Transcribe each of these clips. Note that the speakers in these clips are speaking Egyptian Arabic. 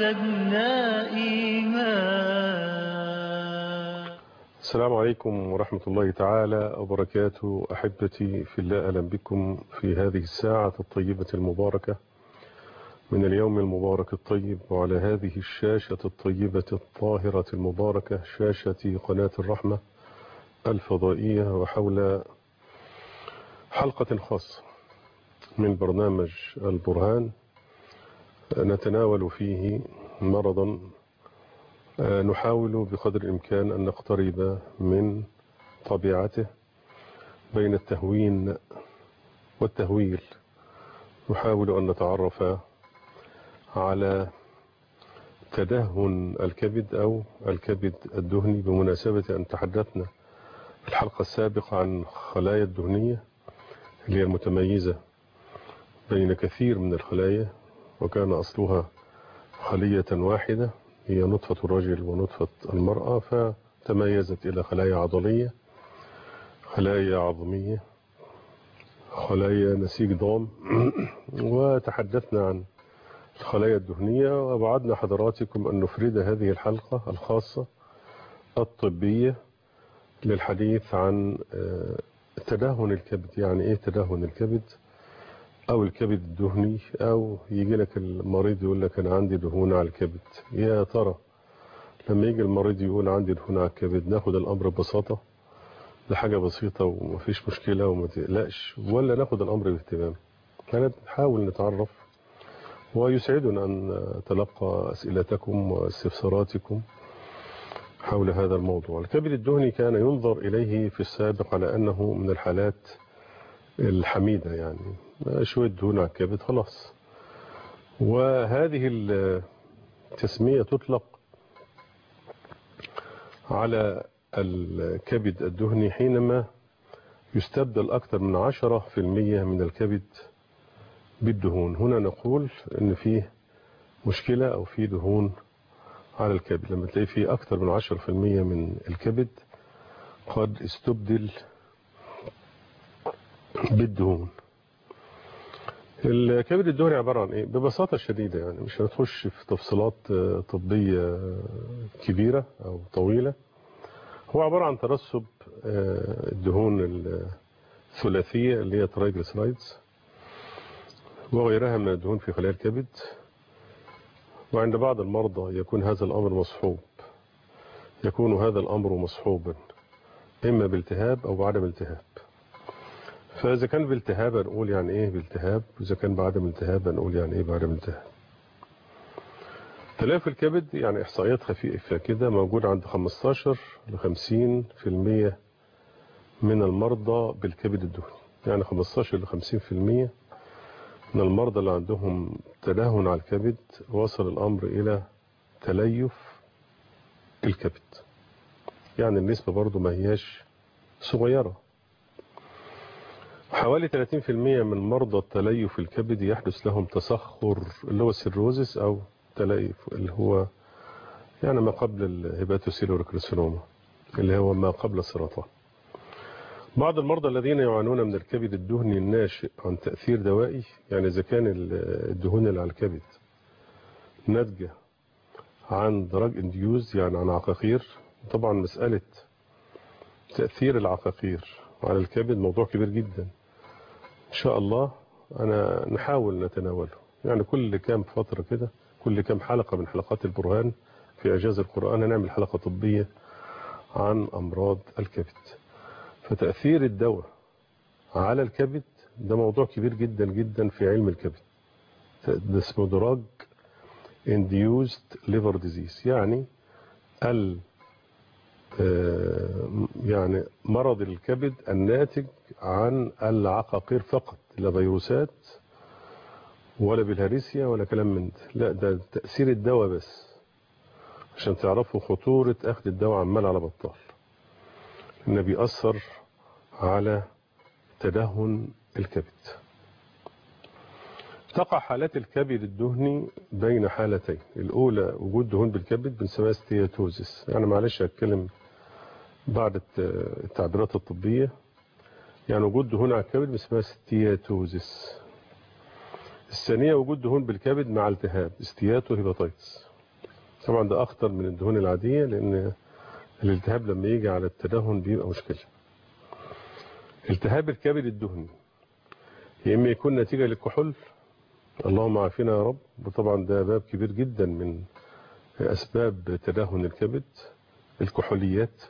زدنا إيمان السلام عليكم ورحمة الله تعالى وبركاته أحبتي في الله أهلا بكم في هذه الساعة الطيبة المباركة من اليوم المبارك الطيب وعلى هذه الشاشة الطيبة الطاهرة المباركة شاشة قناة الرحمة الفضائية وحول حلقة خاصة من برنامج البرهان نتناول فيه مرضا نحاول بقدر الإمكان أن نقترب من طبيعته بين التهوين والتهويل نحاول أن نتعرف على تدهن الكبد أو الكبد الدهني بمناسبة أن تحدثنا في الحلقة السابقة عن خلايا الدهنية اللي هي المتميزة بين كثير من الخلايا وكان أصلها خلية واحدة هي نطفة الرجل ونطفة المرأة فتميزت إلى خلايا عضلية خلايا عظمية خلايا نسيج ضام وتحدثنا عن الخلايا الدهنية وأبعدنا حضراتكم أن نفرد هذه الحلقة الخاصة الطبية للحديث عن تدهن الكبد يعني إيه تدهن الكبد أو الكبد الدهني أو يجي لك المريض يقول لك أنا عندي دهون على الكبد يا ترى لما يجي المريض يقول عندي دهون على الكبد ناخد الأمر ببساطة ده حاجة بسيطة ومفيش مشكلة وما تقلقش ولا ناخد الأمر باهتمام احنا نحاول نتعرف ويسعدنا أن نتلقى أسئلتكم واستفساراتكم حول هذا الموضوع الكبد الدهني كان ينظر إليه في السابق على أنه من الحالات الحميدة يعني شوية دهون على الكبد خلاص وهذه التسمية تطلق على الكبد الدهني حينما يستبدل أكثر من عشرة في المية من الكبد بالدهون هنا نقول ان فيه مشكلة او فيه دهون على الكبد لما تلاقي فيه اكثر من عشر في المية من الكبد قد استبدل بالدهون الكبد الدهني عبارة عن ايه ببساطة شديدة يعني مش هنخش في تفصيلات طبية كبيرة او طويلة هو عبارة عن ترسب الدهون الثلاثية اللي هي ترايجليسرايدز وغيرها من الدهون في خلايا الكبد وعند بعض المرضى يكون هذا الأمر مصحوب يكون هذا الأمر مصحوبا إما بالتهاب أو بعدم التهاب فإذا كان بالتهاب نقول يعني إيه بالتهاب وإذا كان بعدم التهاب نقول يعني إيه بعدم التهاب تلاف الكبد يعني إحصائيات خفيفة كده موجود عند 15 ل 50% من المرضى بالكبد الدهني يعني 15 ل 50% من المرضى اللي عندهم تدهن على الكبد وصل الأمر إلى تليف الكبد يعني النسبة برضو ما هياش صغيرة حوالي 30% من مرضى التليف الكبد يحدث لهم تسخر اللي هو السيروزس أو تليف اللي هو يعني ما قبل الهيباتوسيلوريكريسينوما اللي هو ما قبل السرطان بعض المرضى الذين يعانون من الكبد الدهني الناشئ عن تأثير دوائي يعني إذا كان الدهون اللي على الكبد ناتجة عن دراج انديوز يعني عن عقاقير طبعا مسألة تأثير العقاقير على الكبد موضوع كبير جدا إن شاء الله أنا نحاول نتناوله يعني كل كام فترة كده كل كام حلقة من حلقات البرهان في إعجاز القرآن هنعمل حلقة طبية عن أمراض الكبد فتأثير الدواء على الكبد ده موضوع كبير جدا جدا في علم الكبد ده اسمه دراج induced liver disease يعني ال يعني مرض الكبد الناتج عن العقاقير فقط لا فيروسات ولا بالهاريسيا ولا كلام من ده لا ده تأثير الدواء بس عشان تعرفوا خطورة أخذ الدواء عمال على بطال إنه بيأثر على تدهن الكبد تقع حالات الكبد الدهني بين حالتين الأولى وجود دهون بالكبد بنسميها ستياتوزيس يعني معلش هتكلم بعد التعبيرات الطبية يعني وجود دهون على الكبد بنسميها ستياتوزيس الثانية وجود دهون بالكبد مع التهاب ستياتو هيباتيتس طبعا ده اخطر من الدهون العاديه لان الالتهاب لما يجي على التدهن بيبقى مشكله التهاب الكبد الدهني يا اما يكون نتيجه للكحول اللهم عافينا يا رب وطبعا ده باب كبير جدا من اسباب تدهن الكبد الكحوليات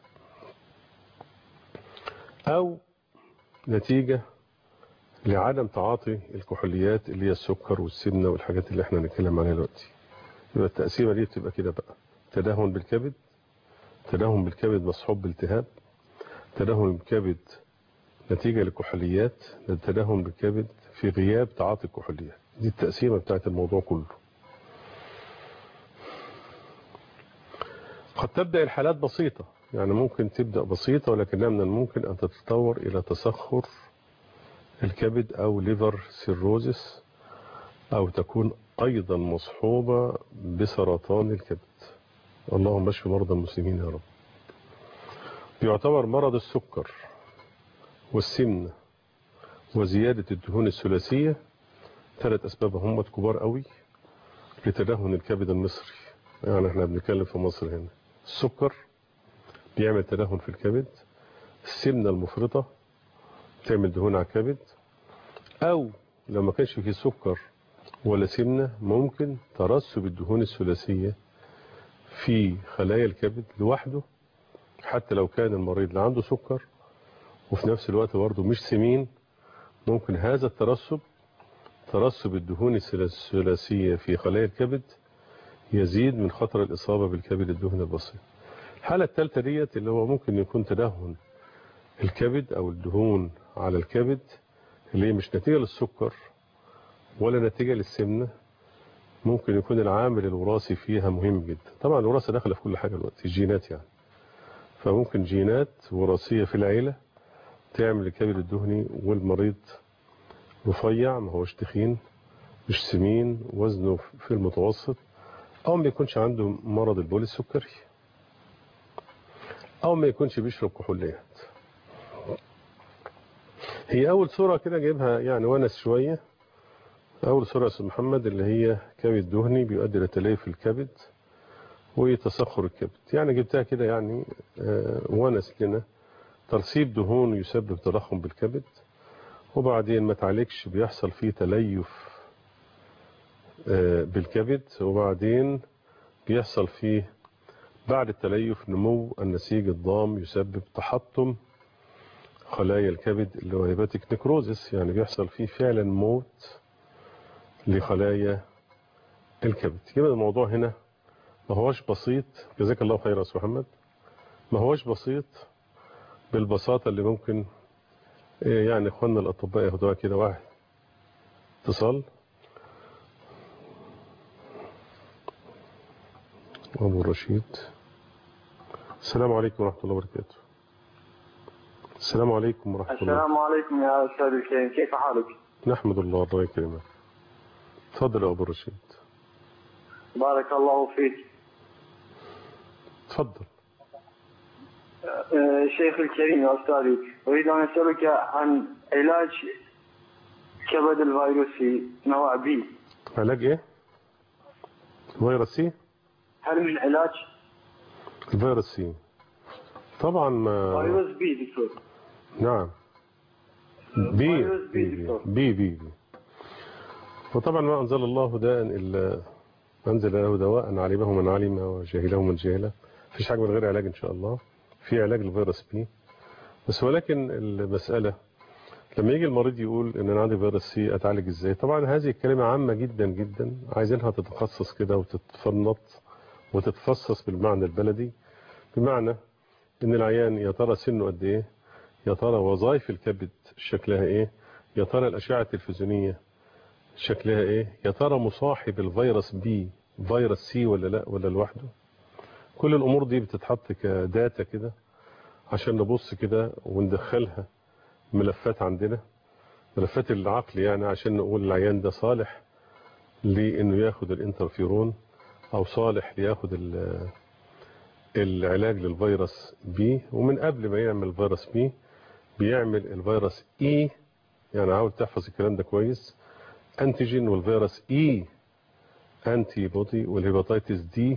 او نتيجه لعدم تعاطي الكحوليات اللي هي السكر والسمنه والحاجات اللي احنا هنتكلم عليها دلوقتي يبقى التقسيمه دي بتبقى كده بقى تدهن بالكبد تدهن بالكبد مصحوب بالتهاب تدهن بالكبد نتيجة للكحوليات تدهن بالكبد في غياب تعاطي الكحوليات دي التقسيمة بتاعت الموضوع كله قد تبدأ الحالات بسيطة يعني ممكن تبدأ بسيطة ولكنها من الممكن أن تتطور إلى تسخر الكبد أو ليفر سيروزس أو تكون أيضا مصحوبة بسرطان الكبد اللهم اشف مرضى المسلمين يا رب يعتبر مرض السكر والسمنة وزيادة الدهون الثلاثية ثلاث أسباب هم كبار قوي لتدهن الكبد المصري يعني احنا بنتكلم في مصر هنا السكر بيعمل تدهن في الكبد السمنة المفرطة تعمل دهون على الكبد أو لو ما كانش فيه سكر ولا سمنة ممكن ترسب الدهون الثلاثية في خلايا الكبد لوحده حتى لو كان المريض اللي عنده سكر وفي نفس الوقت برضه مش سمين ممكن هذا الترسب ترسب الدهون الثلاثية في خلايا الكبد يزيد من خطر الإصابة بالكبد الدهن البسيط الحالة الثالثة ديت اللي هو ممكن يكون تدهن الكبد أو الدهون على الكبد اللي هي مش نتيجة للسكر ولا نتيجة للسمنة ممكن يكون العامل الوراثي فيها مهم جدا طبعا الوراثة داخلة في كل حاجة دلوقتي الجينات يعني فممكن جينات وراثية في العيلة تعمل الكبد الدهني والمريض رفيع ما هوش تخين مش سمين وزنه في المتوسط او ما يكونش عنده مرض البول السكري او ما يكونش بيشرب كحوليات هي اول صورة كده جايبها يعني ونس شوية اول صورة يا استاذ محمد اللي هي كبد دهني بيؤدي الى تليف الكبد وتسخر الكبد يعني جبتها كده يعني ونس لنا ترسيب دهون يسبب تضخم بالكبد وبعدين ما تعالجش بيحصل فيه تليف بالكبد وبعدين بيحصل فيه بعد التليف نمو النسيج الضام يسبب تحطم خلايا الكبد اللي هو هيباتيك نيكروزس يعني بيحصل فيه فعلا موت لخلايا الكبد يبقى الموضوع هنا ما هوش بسيط جزاك الله خير يا استاذ محمد ما هوش بسيط بالبساطة اللي ممكن يعني اخواننا الاطباء ياخدوها كده واحد اتصال ابو رشيد السلام عليكم ورحمة الله وبركاته السلام عليكم ورحمة الله السلام عليكم يا أستاذ الكريم كيف حالك؟ نحمد الله الله يكرمك تفضل يا أبو رشيد بارك الله فيك تفضل آه، شيخ الكريم يا أستاذي أريد أن أسألك عن علاج كبد الفيروسي نوع بي علاج ايه فيروس سي هل من علاج الفيروس سي طبعا ما فيروس بي دكتور نعم بي فيروس بي بي دكتور. بي بي, بي. وطبعا ما أنزل الله داء إلا أنزل له دواء علمه من علم وجهله من جهله مفيش حاجة من غير علاج إن شاء الله في علاج للفيروس بي بس ولكن المسألة لما يجي المريض يقول ان انا عندي فيروس سي اتعالج ازاي طبعا هذه الكلمة عامة جدا جدا عايزينها تتخصص كده وتتفنط وتتفصص بالمعنى البلدي بمعنى ان العيان يا ترى سنه قد ايه يا ترى وظائف الكبد شكلها ايه يا ترى الاشعة التلفزيونية شكلها ايه يا ترى مصاحب الفيروس بي فيروس سي ولا لا ولا لوحده كل الامور دي بتتحط كداتا كده عشان نبص كده وندخلها ملفات عندنا ملفات العقل يعني عشان نقول العيان ده صالح لانه ياخد الانترفيرون او صالح لياخد ال- العلاج للفيروس بي ومن قبل ما يعمل فيروس بي بيعمل الفيروس اي يعني عاود تحفظ الكلام ده كويس انتيجين والفيروس اي انتي بودي والهيباتيتس دي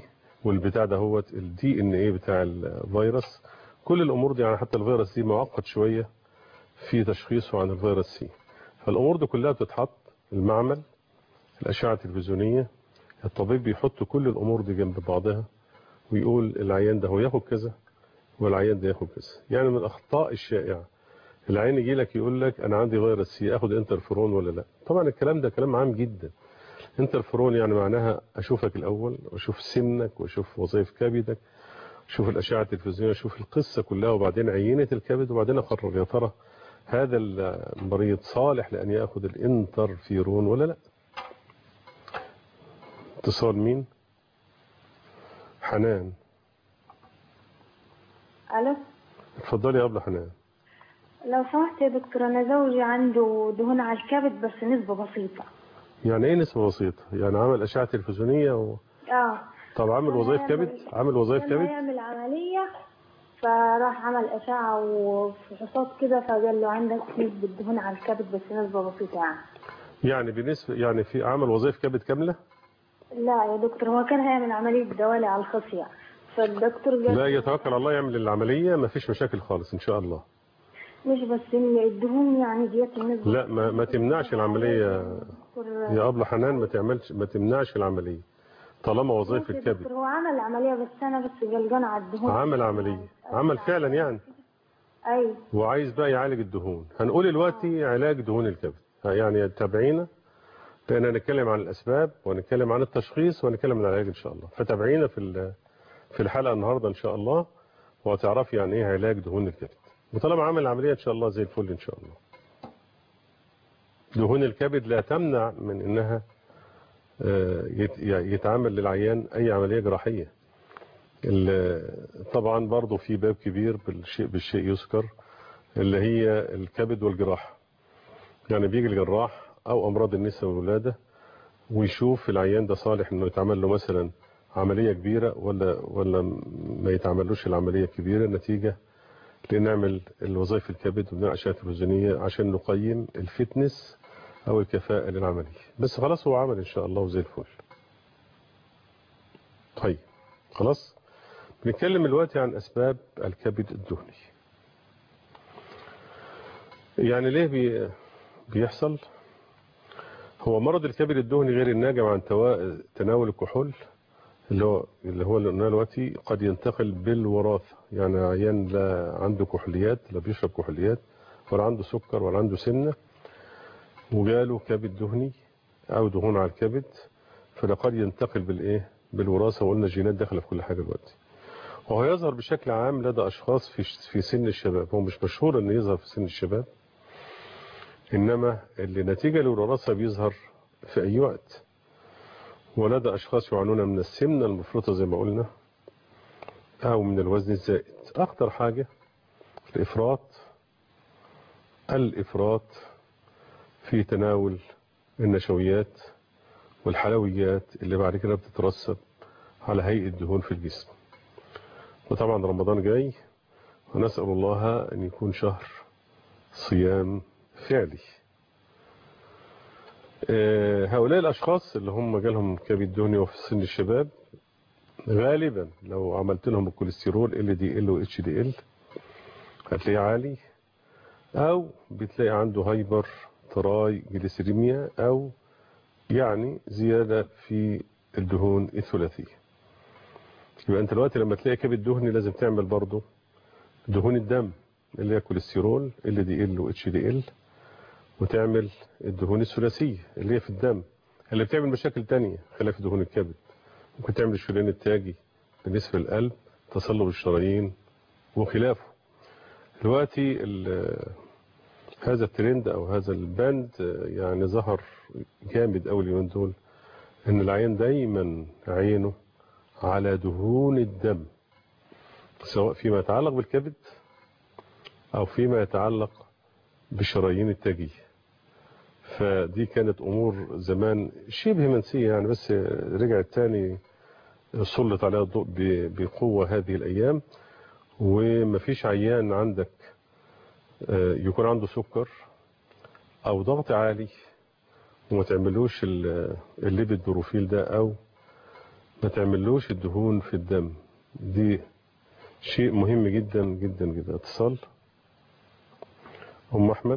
والبتاع ده هو الدي ان ايه بتاع الفيروس كل الامور دي يعني حتى الفيروس دي معقد شويه في تشخيصه عن الفيروس سي فالامور دي كلها بتتحط المعمل الاشعه التلفزيونيه الطبيب بيحط كل الامور دي جنب بعضها ويقول العيان ده هو ياخد كذا والعيان ده ياخد كذا يعني من الاخطاء الشائعه العين يجي لك يقول لك انا عندي فيروس سي اخد انترفيرون ولا لا طبعا الكلام ده كلام عام جدا انترفيرون يعني معناها اشوفك الاول واشوف سنك واشوف وظائف كبدك اشوف الاشعه التلفزيونيه اشوف القصه كلها وبعدين عينه الكبد وبعدين اقرر يا ترى هذا المريض صالح لان ياخذ الانترفيرون ولا لا اتصال مين حنان الو اتفضلي يا ابله حنان لو سمحت يا دكتور انا زوجي عنده دهون على الكبد بس نسبة بسيطة يعني ايه نسبه بسيطه يعني عمل اشعه تلفزيونيه و... اه طب عامل وظائف كبد عامل وظائف لما كبد يعمل عملية فراح عمل أشعة وفحوصات كده فقال له عندك نسبة دهون على الكبد بس نسبة بسيطة يعني يعني بالنسبه يعني في عمل وظائف كبد كامله لا يا دكتور هو كان هيعمل عملية دوالي على الخصية فالدكتور قال لا يتوكل على الله يعمل العمليه ما فيش مشاكل خالص ان شاء الله مش بس إن الدهون يعني ديت النسبة لا ما, ما تمنعش العمليه دكتور يا ابله حنان ما تعملش ما تمنعش العمليه طالما وظائف ماشي يا الكبد دكتور هو عمل عملية بس أنا بس قلقان على الدهون عمل عمليه عمل فعلا يعني أيوة وعايز بقى يعالج الدهون هنقول دلوقتي علاج دهون الكبد يعني تابعينا لان هنتكلم عن الاسباب وهنتكلم عن التشخيص وهنتكلم عن العلاج ان شاء الله فتابعينا في ال- في الحلقه النهارده ان شاء الله وهتعرفي يعني ايه علاج دهون الكبد وطالما عمل العمليه ان شاء الله زي الفل ان شاء الله دهون الكبد لا تمنع من انها آه، يت- يتعمل للعيان اي عمليه جراحيه ال- طبعا برضو في باب كبير بالشيء بالشيء يذكر اللي هي الكبد والجراحه يعني بيجي الجراح او امراض النساء والولاده ويشوف العيان ده صالح انه يتعمل له مثلا عمليه كبيره ولا ولا ما يتعملوش العمليه الكبيره نتيجه لنعمل الوظائف الكبد وبنعمل اشعه تلفزيونيه عشان نقيم الفتنس او الكفاءه للعمليه بس خلاص هو عمل ان شاء الله وزي الفل طيب خلاص بنتكلم دلوقتي عن اسباب الكبد الدهني يعني ليه بي بيحصل هو مرض الكبد الدهني غير الناجم عن توا... تناول الكحول اللي هو اللي هو اللي قلناه دلوقتي قد ينتقل بالوراثه يعني عيان لا عنده كحوليات لا بيشرب كحوليات ولا عنده سكر ولا عنده سمنه وجاله كبد دهني او دهون على الكبد فده قد ينتقل بالايه بالوراثه وقلنا الجينات داخله في كل حاجه دلوقتي وهو يظهر بشكل عام لدى اشخاص في في سن الشباب هو مش مشهور انه يظهر في سن الشباب انما اللي نتيجه للوراثه بيظهر في اي وقت ولدى اشخاص يعانون من السمنه المفرطه زي ما قلنا او من الوزن الزائد اخطر حاجه الافراط الافراط في تناول النشويات والحلويات اللي بعد كده بتترسب على هيئه دهون في الجسم وطبعا رمضان جاي ونسال الله ان يكون شهر صيام فعلي آه، هؤلاء الأشخاص اللي هم جالهم كبد دهني وفي سن الشباب غالبا لو عملت لهم الكوليسترول ال دي ال و اتش دي ال هتلاقيه عالي أو بتلاقي عنده هايبر تراي جليسيريميا أو يعني زيادة في الدهون الثلاثية يبقى أنت دلوقتي لما تلاقي كبد دهني لازم تعمل برضه دهون الدم اللي هي كوليسترول ال دي ال و اتش دي ال وتعمل الدهون الثلاثية اللي هي في الدم اللي بتعمل مشاكل تانية خلاف دهون الكبد ممكن تعمل الشريان التاجي بالنسبة للقلب تصلب الشرايين وخلافه دلوقتي ال- هذا الترند او هذا الباند يعني ظهر جامد قوي اليومين دول ان العين دايما عينه على دهون الدم سواء فيما يتعلق بالكبد او فيما يتعلق بالشرايين التاجية فدي كانت امور زمان شبه منسية يعني بس رجعت تاني سلط عليها الضوء ب- بقوة هذه الايام ومفيش عيان عندك آه، يكون عنده سكر او ضغط عالي وما تعملوش ال- الليبيد بروفيل ده او ما تعملوش الدهون في الدم دي شيء مهم جدا جدا جدا اتصال ام احمد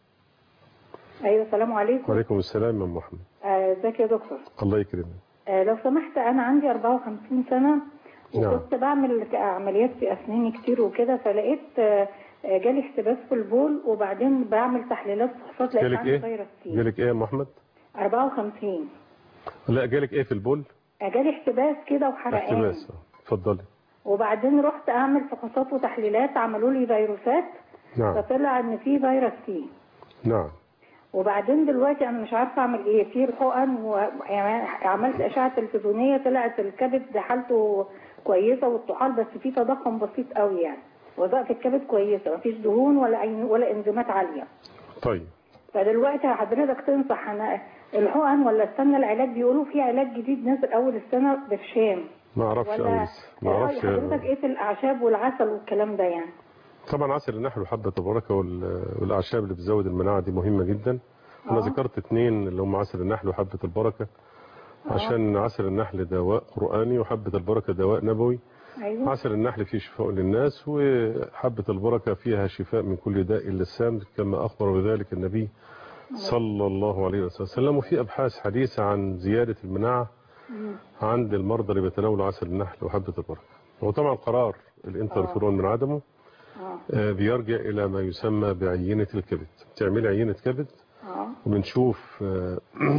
ايوه السلام عليكم وعليكم السلام يا ام احمد آه، ازيك يا دكتور الله يكرمك آه، لو سمحت انا عندي 54 سنه نعم. وكنت بعمل عمليات في اسناني كتير وكده فلقيت آه، آه، جالي احتباس في البول وبعدين بعمل تحليلات فحوصات لقيت جالك عندي ايه فيروس سي جالك ايه يا ام احمد 54 لا جالك ايه في البول آه، جالي احتباس كده وحرقان احتباس اتفضلي وبعدين رحت اعمل فحوصات وتحليلات عملوا لي فيروسات نعم فطلع ان في فيروس سي نعم وبعدين دلوقتي انا مش عارفه اعمل ايه في الحقن و... يعني عملت اشعه تلفزيونيه طلعت الكبد حالته كويسه والطحال بس في تضخم بسيط قوي يعني وظائف الكبد كويسه مفيش دهون ولا عين ولا انزيمات عاليه طيب فدلوقتي حضرتك تنصح انا الحقن ولا استنى العلاج بيقولوا في علاج جديد نازل اول السنه برشام ما اعرفش قوي ولا لسه ما اعرفش حضرتك ايه في الاعشاب والعسل والكلام ده يعني طبعا عسل النحل وحبة البركة وال- والأعشاب اللي بتزود المناعة دي مهمة جدا أنا آه. ذكرت اتنين اللي هم عسل النحل وحبة البركة عشان عسل النحل دواء قرآني وحبة البركة دواء نبوي ايوه عسل النحل فيه شفاء للناس وحبة البركة فيها شفاء من كل داء اللسان كما أخبر بذلك النبي صلى الله عليه وسلم وفي أبحاث حديثة عن زيادة المناعة عند المرضى اللي بيتناولوا عسل النحل وحبة البركة وطبعا قرار الانترفيرون من عدمه اه آه، بيرجع إلى ما يسمى بعينة الكبد بتعملي عينة كبد اه وبنشوف آه،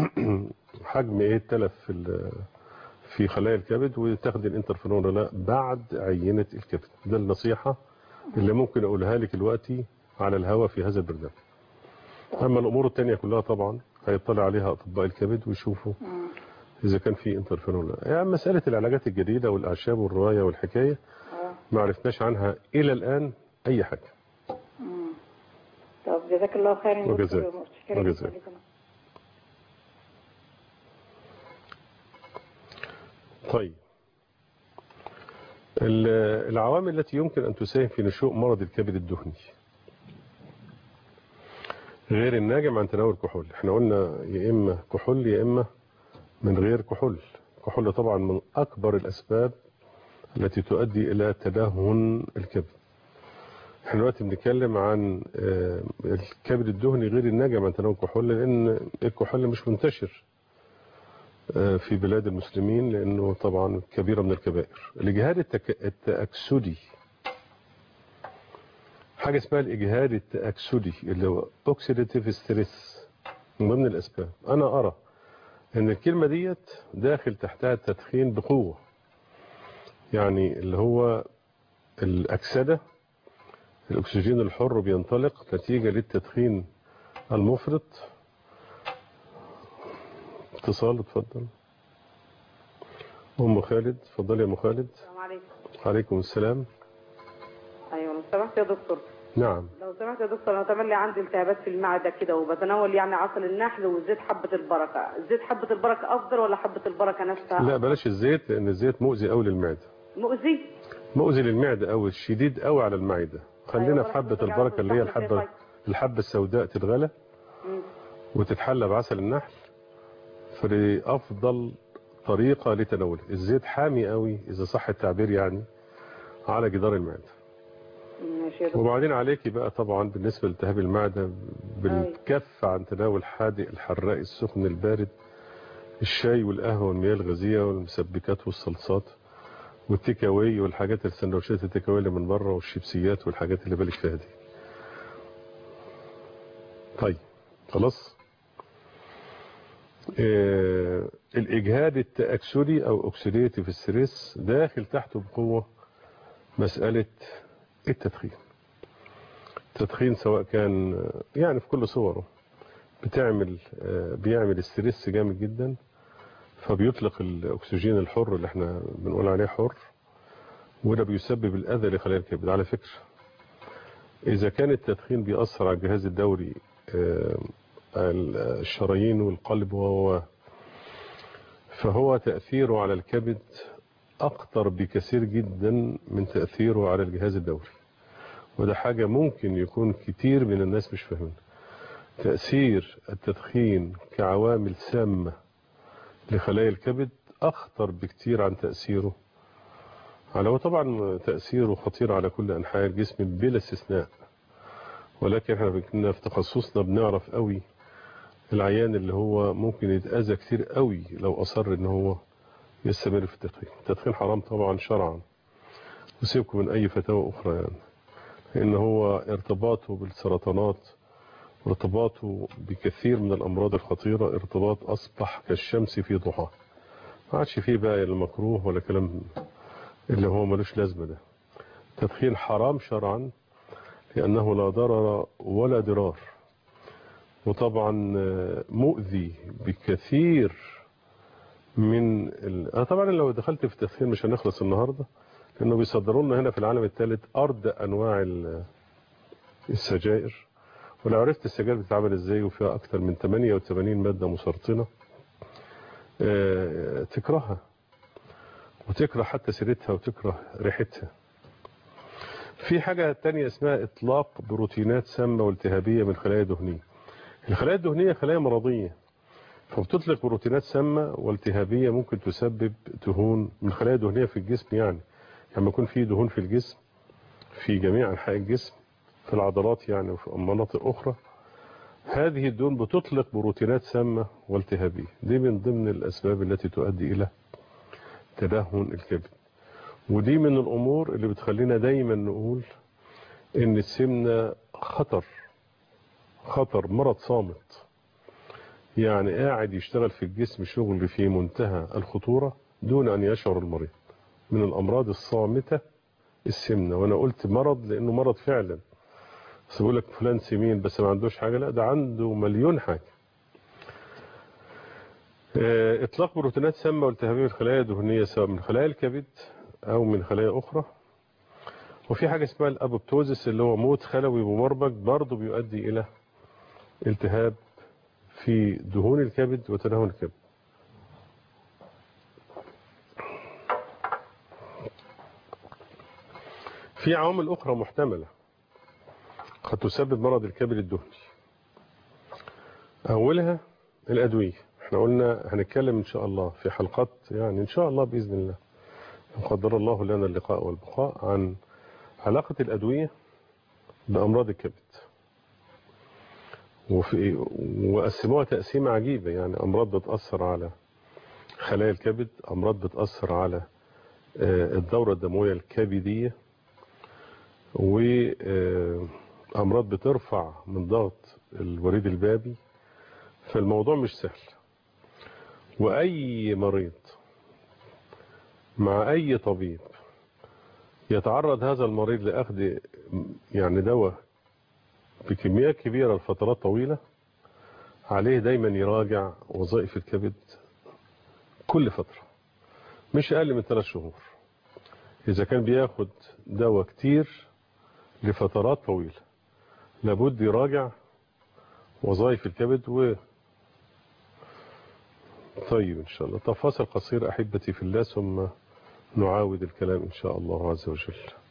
حجم ايه التلف في ال- في خلايا الكبد وتاخدي الانترفيرون ولا لا بعد عينة الكبد ده النصيحة اللي ممكن اقولها لك دلوقتي على الهواء في هذا البرنامج اما الامور التانية كلها طبعا هيطلع عليها اطباء الكبد ويشوفوا مم. اذا كان في انترفيرون ولا لا يعني مسألة العلاجات الجديدة والاعشاب والرواية والحكاية اه ما عرفناش عنها الى الان اي حاجة مم. طب جزاك الله خيرا يا وجزاك. دكتور. متشكرة وجزاك. جدا. طيب ال- العوامل التي يمكن أن تساهم في نشوء مرض الكبد الدهني غير الناجم عن تناول كحول احنا قلنا يا إما كحول يا إما من غير كحول كحول طبعا من أكبر الأسباب التي تؤدي إلى تدهن الكبد احنا دلوقتي بنتكلم عن آه، الكبد الدهني غير الناجم عن تناول كحول لأن الكحول مش منتشر في بلاد المسلمين لأنه طبعا كبيرة من الكبائر الإجهاد التك... التأكسدي حاجة اسمها الإجهاد التأكسدي اللي هو أوكسيداتيف ستريس من ضمن الأسباب أنا أرى أن الكلمة ديت داخل تحتها التدخين بقوة يعني اللي هو الأكسدة الأكسجين الحر بينطلق نتيجة للتدخين المفرط اتصال اتفضل ام خالد اتفضلي يا ام خالد السلام عليكم عليكم السلام ايوه لو سمحت يا دكتور نعم لو سمحت يا دكتور انا تملي عندي التهابات في المعده كده وبتناول يعني عسل النحل وزيت حبه البركه زيت حبه البركه افضل ولا حبه البركه نفسها لا بلاش الزيت لان الزيت مؤذي قوي للمعده مؤذي مؤذي للمعده قوي شديد قوي على المعده خلينا أيوة، في حبه بركة البركه اللي هي العسل الحبه فيه الحبه السوداء تتغلى مم. وتتحلى بعسل النحل فدي افضل طريقه لتناوله الزيت حامي قوي اذا صح التعبير يعني على جدار المعده ماشي يا دكتور وبعدين عليكي بقى طبعا بالنسبة لالتهاب المعدة بالكف عن تناول حادق الحراق السخن البارد الشاي والقهوة والمياه الغازية والمسبكات والصلصات والتيك اواي والحاجات السندوتشات التيك اواي اللي من بره والشيبسيات والحاجات اللي بالك فيها دي طيب خلاص آه الإجهاد التأكسدي أو أكسيديتيف ستريس داخل تحته بقوة مسألة التدخين التدخين سواء كان يعني في كل صوره بتعمل بيعمل ستريس جامد جدا فبيطلق الاكسجين الحر اللي احنا بنقول عليه حر وده بيسبب الاذى لخلايا الكبد على فكره اذا كان التدخين بيأثر على الجهاز الدوري الشرايين والقلب و فهو تأثيره على الكبد أخطر بكثير جدا من تأثيره على الجهاز الدوري وده حاجة ممكن يكون كتير من الناس مش فاهمين تأثير التدخين كعوامل سامة لخلايا الكبد أخطر بكتير عن تأثيره على هو طبعا تأثيره خطير على كل أنحاء الجسم بلا استثناء ولكن احنا كنا في تخصصنا بنعرف قوي العيان اللي هو ممكن يتأذى كتير قوي لو أصر ان هو يستمر في التدخين التدخين حرام طبعا شرعا وسيبكم من أي فتاوى أخرى يعني لأن هو ارتباطه بالسرطانات وارتباطه بكثير من الأمراض الخطيرة ارتباط أصبح كالشمس في ضحى ما عادش فيه بقى المكروه ولا كلام اللي هو ملوش لازمة ده التدخين حرام شرعا لأنه لا ضرر ولا ضرار وطبعا مؤذي بكثير من ال... طبعا لو دخلت في التدخين مش هنخلص النهارده لانه بيصدروا لنا هنا في العالم الثالث ارض انواع السجائر ولو عرفت السجائر بتتعمل ازاي وفيها اكثر من 88 ماده مسرطنه أه... تكرهها وتكره حتى سيرتها وتكره ريحتها في حاجة تانية اسمها اطلاق بروتينات سامة والتهابية من خلايا دهنية الخلايا الدهنية خلايا مرضية فبتطلق بروتينات سامة والتهابية ممكن تسبب دهون من خلايا دهنية في الجسم يعني لما يكون في دهون في الجسم في جميع أنحاء الجسم في العضلات يعني وفي مناطق أخرى هذه الدهون بتطلق بروتينات سامة والتهابية دي من ضمن الأسباب التي تؤدي إلى تدهن الكبد ودي من الأمور اللي بتخلينا دايما نقول إن السمنة خطر خطر مرض صامت يعني قاعد يشتغل في الجسم شغل في منتهى الخطورة دون أن يشعر المريض من الأمراض الصامتة السمنة وأنا قلت مرض لأنه مرض فعلا بس بقول لك فلان سمين بس ما عندوش حاجة لا ده عنده مليون حاجة إطلاق بروتينات سامة والتهابية من الخلايا الدهنية سواء من خلايا الكبد أو من خلايا أخرى وفي حاجة اسمها الأبوبتوزيس اللي هو موت خلوي ممربج برضه بيؤدي إلى التهاب في دهون الكبد وتدهن الكبد في عوامل أخرى محتملة قد تسبب مرض الكبد الدهني أولها الأدوية احنا قلنا هنتكلم إن شاء الله في حلقات يعني إن شاء الله بإذن الله قدر الله لنا اللقاء والبقاء عن علاقة الأدوية بأمراض الكبد وفي وقسموها تقسيمة عجيبة يعني أمراض بتأثر على خلايا الكبد أمراض بتأثر على الدورة الدموية الكبدية وأمراض بترفع من ضغط الوريد البابي فالموضوع مش سهل وأي مريض مع أي طبيب يتعرض هذا المريض لأخذ يعني دواء بكميات كبيرة لفترات طويلة عليه دايما يراجع وظائف الكبد كل فترة مش أقل من ثلاث شهور إذا كان بياخد دواء كتير لفترات طويلة لابد يراجع وظائف الكبد و طيب إن شاء الله تفاصل قصير أحبتي في الله ثم نعاود الكلام إن شاء الله عز وجل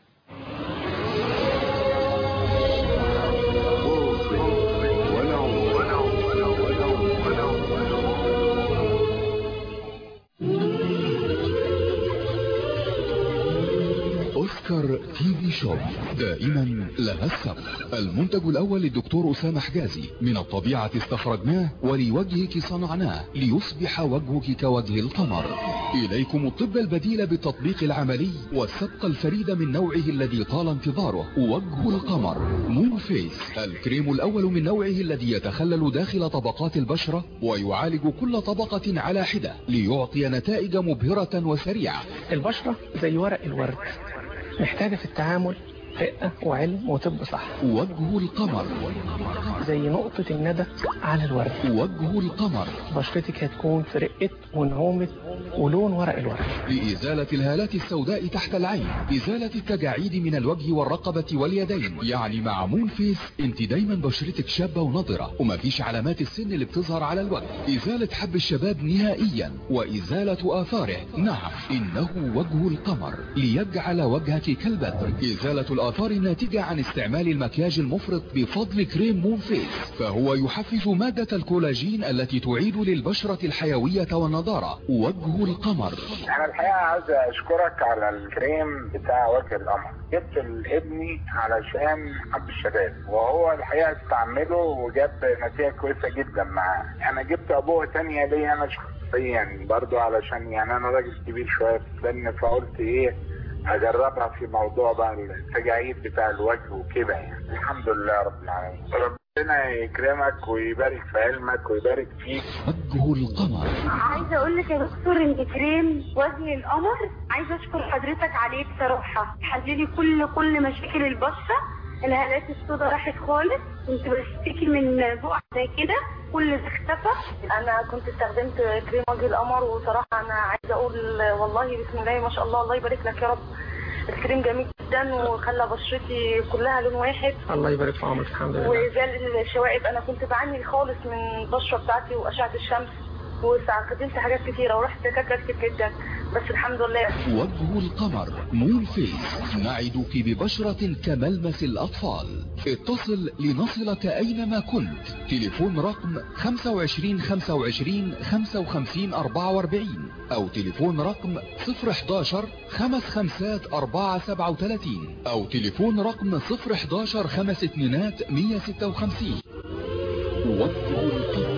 أوسكار تي في شوب دائما لها السبق المنتج الأول للدكتور أسامة حجازي من الطبيعة استخرجناه ولوجهك صنعناه ليصبح وجهك كوجه القمر إليكم الطب البديل بالتطبيق العملي والسبق الفريد من نوعه الذي طال انتظاره وجه القمر مون فيس الكريم الأول من نوعه الذي يتخلل داخل طبقات البشرة ويعالج كل طبقة على حدة ليعطي نتائج مبهرة وسريعة البشرة زي ورق الورد محتاجة في التعامل رقة وعلم وطب صح وجه القمر زي نقطة الندى على الورد وجه القمر بشرتك هتكون في رقة ونعومة ولون ورق الورد لإزالة الهالات السوداء تحت العين إزالة التجاعيد من الوجه والرقبة واليدين يعني مع مون فيس انت دايما بشرتك شابة ونضرة ومفيش علامات السن اللي بتظهر على الوجه إزالة حب الشباب نهائيا وإزالة آثاره نعم إنه وجه القمر ليجعل وجهك كالبدر إزالة الآثار الناتجة عن استعمال المكياج المفرط بفضل كريم مون فيس فهو يحفز مادة الكولاجين التي تعيد للبشرة الحيوية والنضارة وجه القمر انا الحقيقه عايز اشكرك على الكريم بتاع وجه القمر جبت لابني علشان حب الشباب وهو الحقيقه استعمله وجاب نتيجه كويسه جدا معاه انا جبت ابوه تانية ليا انا شخصيا برضو علشان يعني انا راجل كبير شويه في السن فقلت ايه اجربها في موضوع بقى التجاعيد بتاع الوجه وكده يعني الحمد لله رب العالمين ربنا يكرمك ويبارك في علمك ويبارك فيك وجه القمر عايزه اقول لك يا دكتور ان كريم وجه القمر عايزه اشكر حضرتك عليه بصراحه حللي كل كل مشاكل البشره الهالات السوداء راحت خالص كنت بشتكي من بقع زي كده كل ده اختفى انا كنت استخدمت كريم وجه القمر وصراحه انا عايزه اقول والله بسم الله ما شاء الله الله يبارك لك يا رب الكريم جميل جدا وخلى بشرتي كلها لون واحد الله يبارك في عمرك الحمد لله وزال الشوائب انا كنت بعاني خالص من البشره بتاعتي واشعه الشمس واستخدمت حاجات كتيره ورحت دكاتره كتير جدا بس الحمد لله وجه القمر مون فيس نعدك ببشرة كملمس الأطفال اتصل لنصلك أينما كنت تليفون رقم 25 25 55 44 أو تليفون رقم 011 خمس خمسات 4 37 أو تليفون رقم 011 خمس اتنينات 156 وجه القمر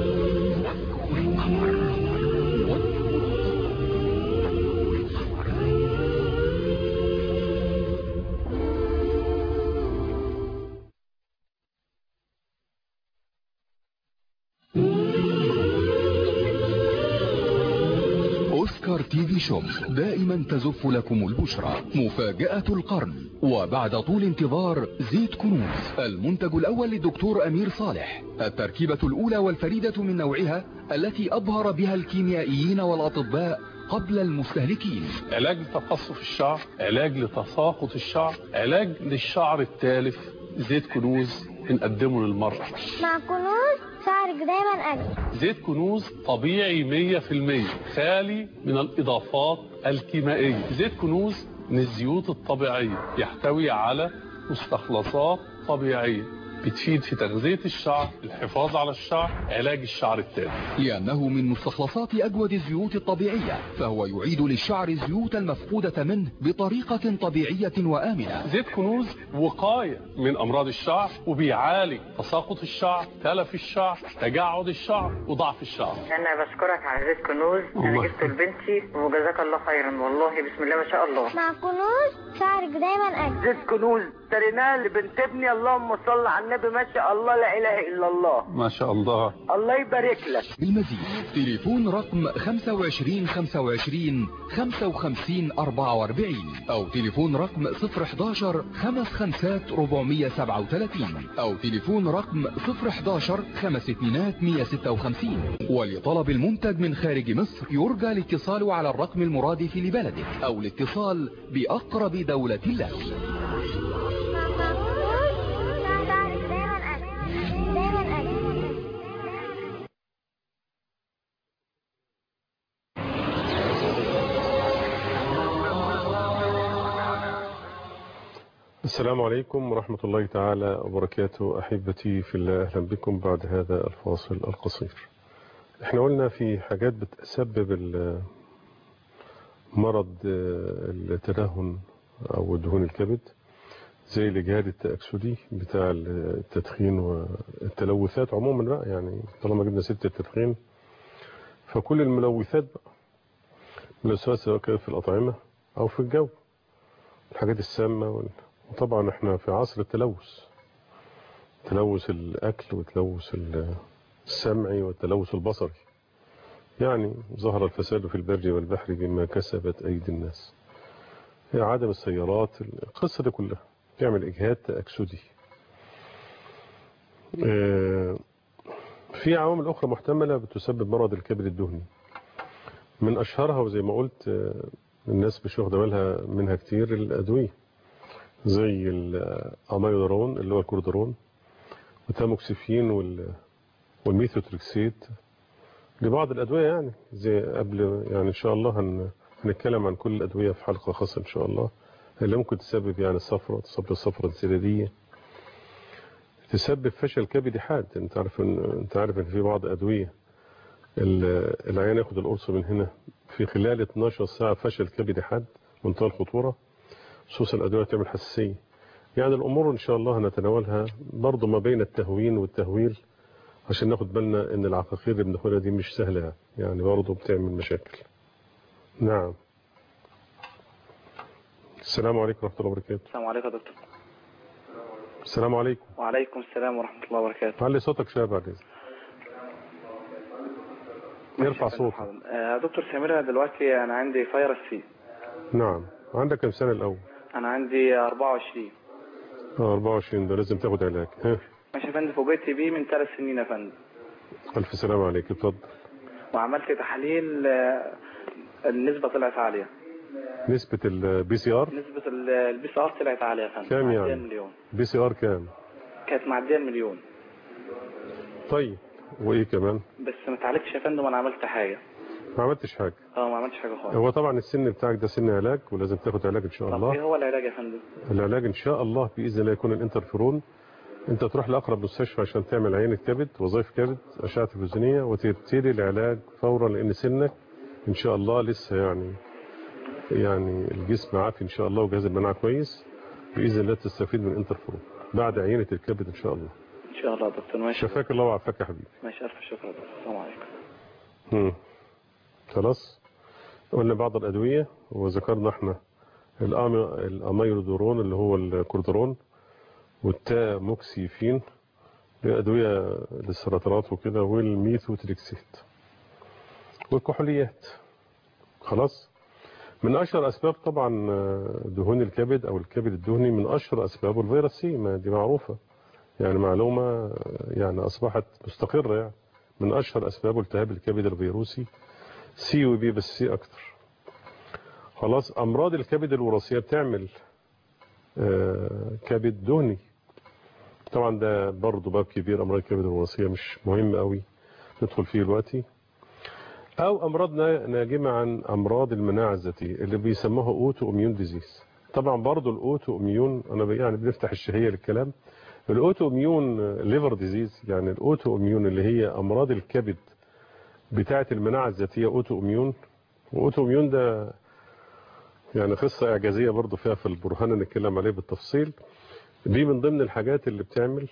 أوسكار تي في شوب دائما تزف لكم البشرى مفاجأة القرن وبعد طول انتظار زيت كنوز المنتج الأول للدكتور أمير صالح التركيبة الأولى والفريدة من نوعها التي أبهر بها الكيميائيين والأطباء قبل المستهلكين علاج لتقصف الشعر علاج لتساقط الشعر علاج للشعر التالف زيت كنوز بنقدمه للمرأة مع كنوز شعرك دايما أجمل زيت كنوز طبيعي 100% خالي من الإضافات الكيميائية زيت كنوز من الزيوت الطبيعية يحتوي على مستخلصات طبيعية بتفيد في تغذية الشعر الحفاظ على الشعر علاج الشعر التالف لأنه من مستخلصات أجود الزيوت الطبيعية فهو يعيد للشعر الزيوت المفقودة منه بطريقة طبيعية وآمنة زيت كنوز وقاية من أمراض الشعر وبيعالج تساقط الشعر تلف الشعر تجعد الشعر وضعف الشعر انا بشكرك على زيت كنوز انا الله. جبته لبنتي وجزاك الله خيرا والله بسم الله ما شاء الله مع كنوز شعرك دايما أجمل زيت كنوز اشتريناه لبنت ابني اللهم صل على النبي ما شاء الله لا اله الا الله ما شاء الله الله يبارك لك بالمزيد تليفون رقم 25 25 55 44 أو تليفون رقم 011 خمس خمسات 437 أو تليفون رقم 011 خمس اتنينات 156 ولطلب المنتج من خارج مصر يرجى الاتصال على الرقم المرادف لبلدك أو الاتصال بأقرب دولة لك مع كنوز شعرك دايما أجمل دايما أجمل السلام عليكم ورحمة الله تعالى وبركاته أحبتي في الله أهلا بكم بعد هذا الفاصل القصير احنا قلنا في حاجات بتسبب ال- مرض آه، التدهن أو دهون الكبد زي الإجهاد التأكسدي بتاع التدخين والتلوثات عموما بقى يعني طالما جبنا ست التدخين فكل الملوثات بقى ملوثات سواء كانت في الأطعمة أو في الجو الحاجات السامة وال... وطبعا احنا في عصر التلوث تلوث الأكل وتلوث ال- السمعي والتلوث البصري يعني ظهر الفساد في البر والبحر بما كسبت أيدي الناس هي عدم السيارات القصة دي كلها تعمل إجهاد تأكسدي آه، في عوامل أخرى محتملة بتسبب مرض الكبد الدهني من أشهرها وزي ما قلت آه، الناس مش واخدة بالها منها كتير الأدوية زي الأميودرون اللي هو الكوردرون والتاموكسيفين وال- والميثوتريكسيت لبعض الأدوية يعني زي قبل يعني إن شاء الله هن هنتكلم عن كل الأدوية في حلقة خاصة إن شاء الله اللي ممكن تسبب يعني الصفرة تسبب الصفرة السريرية تسبب فشل كبدي حاد انت عارف ان انت عارف ان في بعض ادويه ال- العيان ياخد القرص من هنا في خلال 12 ساعه فشل كبدي حاد منتهى الخطوره خصوصا الادويه تعمل حساسيه يعني الامور ان شاء الله هنتناولها برضه ما بين التهوين والتهويل عشان ناخد بالنا ان العقاقير اللي بناخدها دي مش سهله يعني برضه بتعمل مشاكل نعم السلام عليكم ورحمه الله وبركاته السلام عليكم يا دكتور السلام عليكم وعليكم السلام ورحمة الله وبركاته علي صوتك شويه بعد اذنك يرفع صوتك آه، دكتور سميرة دلوقتي أنا عندي فيروس سي نعم عندك كم سنه الاول أنا عندي 24 اه 24 ده لازم تاخد علاج ها ماشي يا فندم فوجئت بيه من ثلاث سنين يا فندم الف سلام عليك اتفضل وعملت تحاليل آه، النسبة طلعت عالية نسبه البي سي ار نسبة البي سي ار طلعت عالية يا فندم كام معدية يعني المليون بي سي ار كام كانت معدية المليون طيب وايه كمان بس ما اتعالجتش يا فندم وأنا عملت حاجة ما عملتش حاجه اه ما عملتش حاجة خالص هو طبعا السن بتاعك ده سن علاج ولازم تاخد علاج ان شاء طب الله ايه هو العلاج يا فندم العلاج ان شاء الله باذن الله يكون الانترفيرون انت تروح لاقرب مستشفى عشان تعمل عينه كبد وظائف كبد اشعه تلفزيونيه وتبتدي العلاج فورا لان سنك ان شاء الله لسه يعني يعني الجسم عافي ان شاء الله وجهاز المناعه كويس باذن الله تستفيد من الانترفيرون بعد عينه الكبد ان شاء الله إن شاء الله يا دكتور ماشي شفاك الله وعافاك يا حبيبي ماشي ألف شكر يا دكتور السلام عليكم مم. خلاص قلنا بعض الأدوية وذكرنا احنا الأم- الأميرودورون اللي هو الكوردرون والتاموكسيفين دي أدوية للسرطانات وكده والميثوتريكسيت والكحوليات خلاص من أشهر أسباب طبعا آه، دهون الكبد أو الكبد الدهني من أشهر أسبابه الفيروس سي ما دي معروفة يعني معلومة آه، يعني أصبحت مستقرة يعني من أشهر أسبابه التهاب الكبد الفيروسي سي وبي بس سي أكتر خلاص أمراض الكبد الوراثية بتعمل آه، كبد دهني طبعا ده برضه باب كبير أمراض الكبد الوراثية مش مهم قوي ندخل فيه دلوقتي أو أمراض نا- ناجمة عن أمراض المناعة الذاتية اللي بيسموها أوتو أميون ديزيز طبعا برضه الأوتو أميون أنا ب- يعني بنفتح الشهية للكلام الأوتو أميون ليفر ديزيز يعني الأوتو أميون اللي هي أمراض الكبد بتاعة المناعة الذاتية أوتو أميون وأوتو أميون ده يعني قصة إعجازية برضو فيها في البرهان نتكلم عليه بالتفصيل دي من ضمن الحاجات اللي بتعمل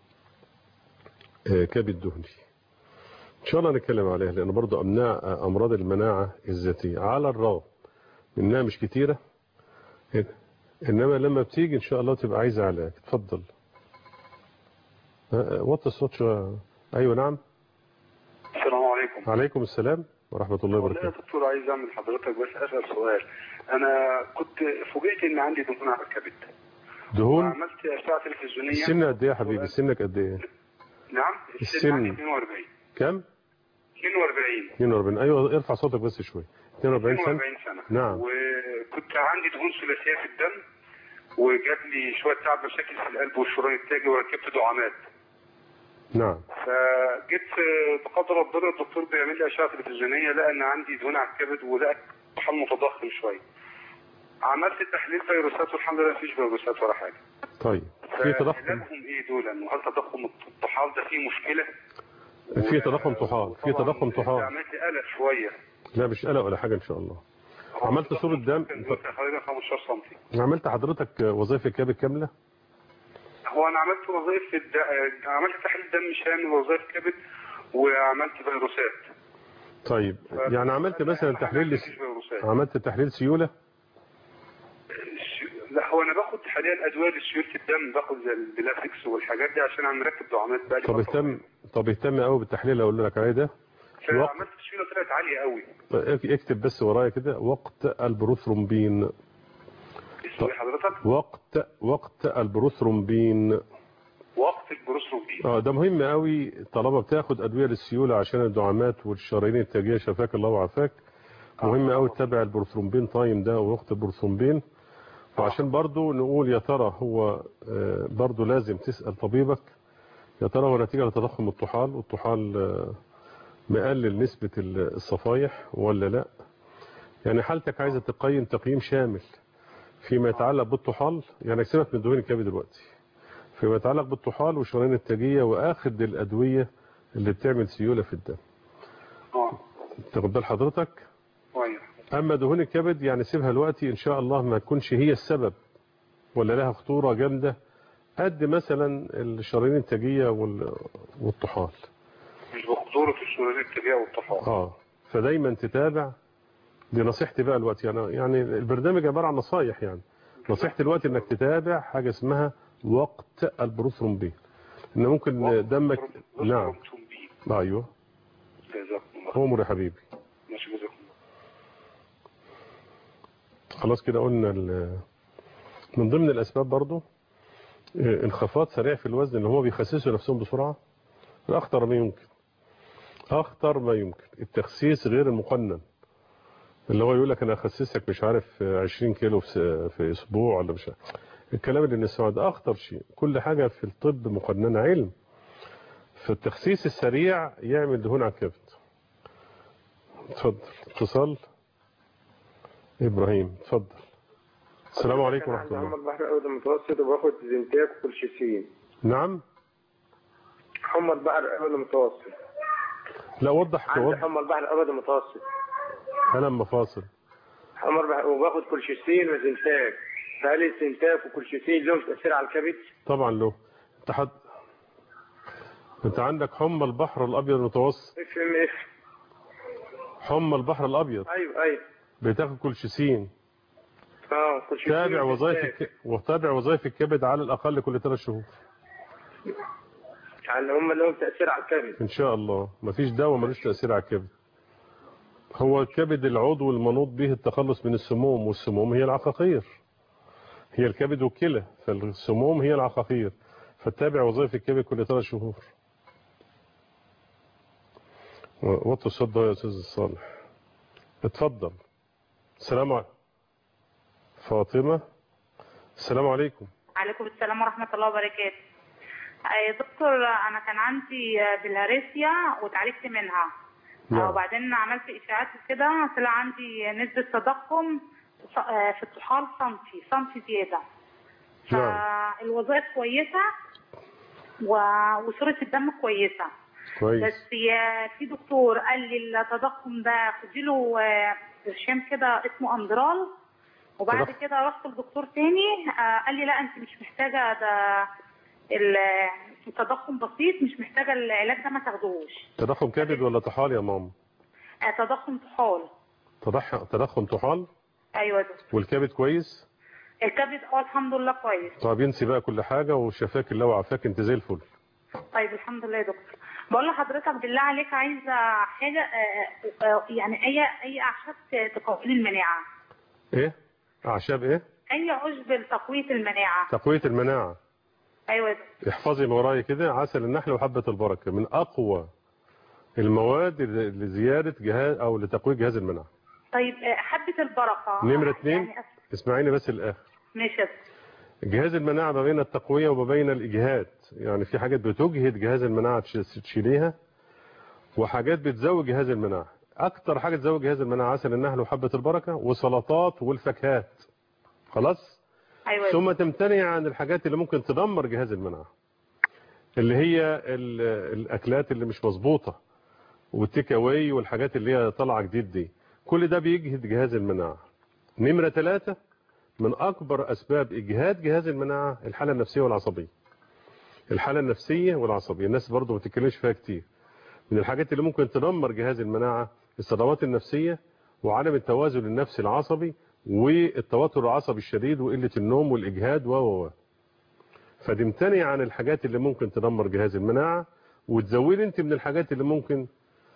آه، كبد دهني إن شاء الله نتكلم عليها لأن برضو أمناع أمراض المناعة الذاتية على الرغم إنها مش كتيرة إنما لما بتيجي إن شاء الله تبقى عايزة علاج اتفضل آه، آه، وطي الصوت شوية أيوة نعم السلام عليكم عليكم السلام ورحمة الله والله يا وبركاته دكتور عايز اعمل حضرتك بس اسال سؤال انا كنت فوجئت ان عندي دهون على الكبد دهون وعملت اشعه تلفزيونيه السن قد ايه يا حبيبي سنك قد ايه نعم السن. السن عندي 42 كام 42 42 ايوه ارفع صوتك بس شويه 42 سنه 42 سنه نعم وكنت عندي دهون ثلاثيه في الدم وجات لي شويه تعب مشاكل في القلب والشرايين التاجي وركبت دعامات نعم فجيت بقدر ربنا الدكتور بيعمل لي اشعه تلفزيونيه لقى ان عندي دهون على الكبد ولقى طحال متضخم شويه عملت تحليل فيروسات والحمد لله مفيش فيروسات ولا حاجه طيب في تضخم علاجهم ايه دول وهل تضخم الطحال ده فيه مشكله في تضخم طحال في تضخم طحال عملت قلق شويه لا مش قلق ولا حاجه ان شاء الله عملت صوره دم كان تقريبا 15 سم عملت حضرتك وظائف الكبد كامله هو انا عملت وظائف الد... عملت تحليل دم شامل وظائف كبد وعملت فيروسات طيب يعني عملت مثلا تحليل مفيش فيروسات عملت تحليل سيوله لا هو انا باخد حاليا ادويه لسيوله الدم باخد زي البلافكس والحاجات دي عشان انا مركب دعامات بقى طب اهتم طب اهتم قوي بالتحليل اللي اقول لك عليه ده وقت عملت السيوله طلعت عاليه قوي اكتب بس ورايا كده وقت البروثرومبين اسمه ايه حضرتك؟ وقت وقت البروثرومبين وقت البروستروبين اه ده مهم قوي طالما بتاخد ادويه للسيوله عشان الدعامات والشرايين التاجيه شفاك الله وعافاك مهم قوي تتابع البروثرومبين تايم ده ووقت البروثرومبين وعشان برضو نقول يا ترى هو آه، برضو لازم تسأل طبيبك يا ترى هو نتيجة لتضخم الطحال والطحال آه، مقلل نسبة الصفايح ولا لا يعني حالتك عايزة تقيم تقييم شامل فيما يتعلق بالطحال يعني سيبك من دهون الكبد دلوقتي فيما يتعلق بالطحال والشرايين التاجيه واخد الادويه اللي بتعمل سيوله في الدم اه تاخد بال حضرتك ايوه اما دهون الكبد يعني سيبها دلوقتي ان شاء الله ما تكونش هي السبب ولا لها خطوره جامده قد مثلا الشرايين التاجيه وال- والطحال مش بخطورة الشريان التاجية والطحال اه فدايما تتابع دي نصيحتي بقى الوقت يعني يعني البرنامج عباره عن نصايح يعني نصيحتي الوقت انك تتابع حاجه اسمها وقت البروثرومبين ان ممكن دمك نعم ايوه جزاكم الله عمر يا حبيبي ماشي جزاكم الله خلاص كده قلنا ال- من ضمن الاسباب برضو آه، انخفاض سريع في الوزن اللي هو بيخسسوا نفسهم بسرعه الاخطر ما يمكن اخطر ما يمكن التخسيس غير المقنن اللي هو يقول لك انا اخسسك مش عارف 20 كيلو في س- في اسبوع ولا مش عارف. الكلام اللي نسمعه ده اخطر شيء كل حاجه في الطب مقننه علم فالتخسيس السريع يعمل دهون على الكبد اتفضل اتصال ابراهيم اتفضل السلام عليكم ورحمه الله محمد بحر الأبيض المتوسط وباخد زنتاك وكولشيسين نعم حمى البحر الأبيض المتوسط لا وضح عندي وضح حمى البحر الأبيض المتوسط انا مفاصل حمى البحر وباخد كولشيسين وزنتاك فهل الزنتاك وكولشيسين لهم تأثير على الكبد؟ طبعا له انت حد انت عندك حمى البحر الابيض المتوسط اف ام اف حمى البحر الابيض ايوه ايوه بتاخد كولشيسين اه كولشيسين تابع وظائف وزنتاك. الك... وتابع وظائف الكبد على الاقل كل ثلاث شهور يعني هم لهم تأثير على الكبد ان شاء الله مفيش دواء ملوش تاثير على الكبد هو الكبد العضو المنوط به التخلص من السموم والسموم هي العقاقير هي الكبد والكلى فالسموم هي العقاقير فتابع وظائف الكبد كل ثلاث شهور وطي الصوت ده يا استاذ صالح اتفضل السلام عليكم فاطمه السلام عليكم عليكم السلام ورحمة الله وبركاته آه، يا دكتور آه، أنا كان عندي آه، بلهارسيا وتعالجت منها آه، نعم. وبعدين عملت إشاعات وكده طلع عندي نسبة تضخم ص- آه، في الطحال سنتي سنتي زيادة نعم فالوظائف كويسة و- وصورة الدم كويسة كويس بس يا- في دكتور قال لي التضخم ده خدي له آه، برشام كده اسمه اندرال وبعد تضخم. كده رحت لدكتور تاني آه، قال لي لا انت مش محتاجه ده ال- التضخم بسيط مش محتاجه العلاج ده ما تاخدوش تضخم كبد ولا طحال يا ماما آه، تضخم طحال تضخم تضخم طحال ايوه يا دكتور والكبد كويس الكبد اه الحمد لله كويس طب ينسي بقى كل حاجه وشفاك الله وعافاك انت زي الفل طيب الحمد لله يا دكتور بقول لحضرتك بالله عليك عايزه حاجه آه، آه، يعني اي اي اعشاب تقوي لي المناعه ايه اعشاب ايه اي عشب لتقويه المناعه تقويه المناعه ايوه يا دكتور احفظي ما ورايا كده عسل النحل وحبه البركه من اقوى المواد ل- لزياده جهاز او لتقويه جهاز المناعه طيب آه، حبه البركه نمره اثنين يعني أس- اسمعيني بس الاخر ماشي يا دكتور. جهاز المناعه ما بين التقويه وما بين الاجهاد يعني في حاجات بتجهد جهاز المناعه تش- تشيليها وحاجات بتزود جهاز المناعه اكتر حاجه تزود جهاز المناعه عسل النحل وحبه البركه وسلطات والفاكهات خلاص ايوه يا ثم تمتنع عن الحاجات اللي ممكن تدمر جهاز المناعه اللي هي ال- الاكلات اللي مش مظبوطه والتيك اواي والحاجات اللي هي طالعه جديد دي كل ده بيجهد جهاز المناعه نمره ثلاثة من اكبر اسباب اجهاد جهاز المناعه الحاله النفسيه والعصبيه الحاله النفسيه والعصبيه الناس برضو ما بتتكلمش فيها كتير من الحاجات اللي ممكن تدمر جهاز المناعه الصدمات النفسيه وعدم التوازن النفسي العصبي والتوتر العصبي الشديد وقله النوم والاجهاد و و و فتمتنع عن الحاجات اللي ممكن تدمر جهاز المناعه وتزودي انت من الحاجات اللي ممكن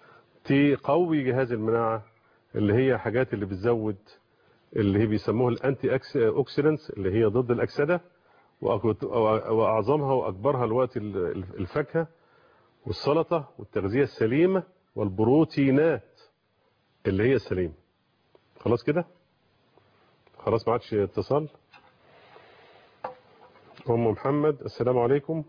تقوي جهاز المناعه اللي هي حاجات اللي بتزود اللي هي بيسموها الانتي اوكسيدنتس اللي هي ضد الاكسده وأك- واعظمها واكبرها الوقت ال- الفاكهه والسلطه والتغذيه السليمه والبروتينات اللي هي السليمه خلاص كده خلاص ما عادش اتصال ام محمد السلام عليكم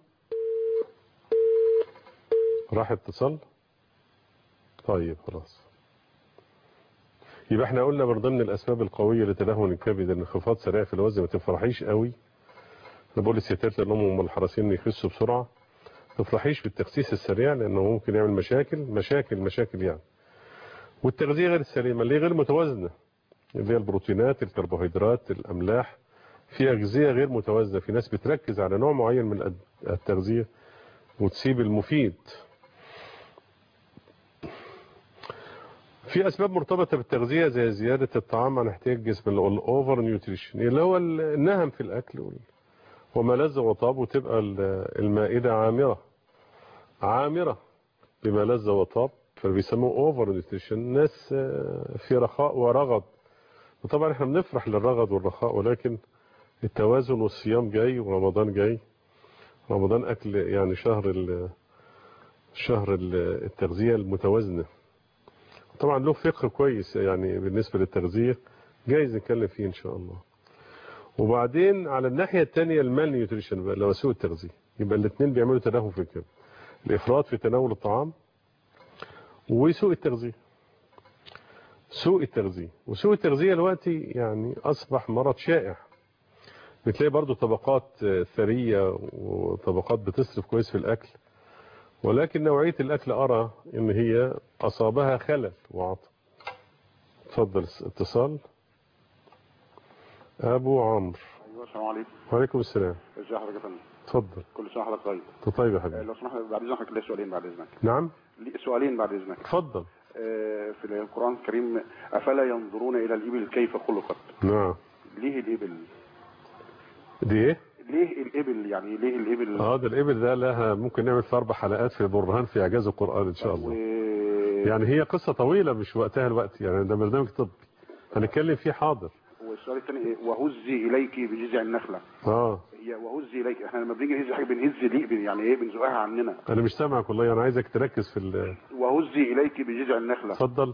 راح اتصال طيب خلاص يبقى احنا قلنا من ضمن الاسباب القويه لتدهور الكبد انخفاض سريع في الوزن ما تفرحيش قوي انا بقول للستات لانهم هم الحريصين يخسوا بسرعه ما تفرحيش بالتخسيس السريع لانه ممكن يعمل مشاكل مشاكل مشاكل يعني والتغذيه غير السليمه اللي هي غير متوازنه اللي هي البروتينات الكربوهيدرات الاملاح في اغذيه غير متوازنه في ناس بتركز على نوع معين من الأد- التغذيه وتسيب المفيد في اسباب مرتبطه بالتغذيه زي زياده الطعام عن احتياج الجسم اللي هو الاوفر نيوتريشن اللي هو النهم في الاكل وال- وما لذ وطاب وتبقى ال- المائده عامره عامره بما لذ وطاب فبيسموه اوفر نيوتريشن ناس آه، في رخاء ورغد وطبعا احنا بنفرح للرغد والرخاء ولكن التوازن والصيام جاي ورمضان جاي رمضان اكل يعني شهر ال- شهر ال- التغذيه المتوازنه طبعا له فقه كويس يعني بالنسبه للتغذيه جايز نتكلم فيه ان شاء الله وبعدين على الناحيه الثانيه المال نيوتريشن بقى اللي هو سوء التغذيه يبقى الاثنين بيعملوا تداخل في الكبد الافراط في تناول الطعام وسوء التغذيه سوء التغذيه وسوء التغذيه دلوقتي يعني اصبح مرض شائع بتلاقي برضو طبقات آه، ثريه وطبقات بتصرف كويس في الاكل ولكن نوعيه الاكل ارى ان هي اصابها خلل وعطب اتفضل اتصال ابو عمرو ايوه السلام عليكم وعليكم السلام ازي حضرتك يا فندم اتفضل كل سنه وحضرتك طيب انت طيب يا آه، حبيبي لو سمحت بعد اذنك ليا سؤالين بعد اذنك نعم لي سؤالين بعد اذنك اتفضل آه، في القران الكريم افلا ينظرون الى الابل كيف خلقت نعم ليه الابل دي ايه ليه الابل يعني ليه الابل اه ده الابل ده لها ممكن نعمل في اربع حلقات في برهان في اعجاز القران ان شاء الله يعني هي قصه طويله مش وقتها الوقت يعني ده برنامج طبي هنتكلم فيه حاضر والسؤال الثاني إيه؟ وهزي اليك بجذع النخله اه هي وهزي اليك احنا لما بنيجي نهز حاجه بنهز الابل يعني ايه بنزقها عننا انا مش سامعك والله انا عايزك تركز في ال- وهزي اليك بجذع النخله اتفضل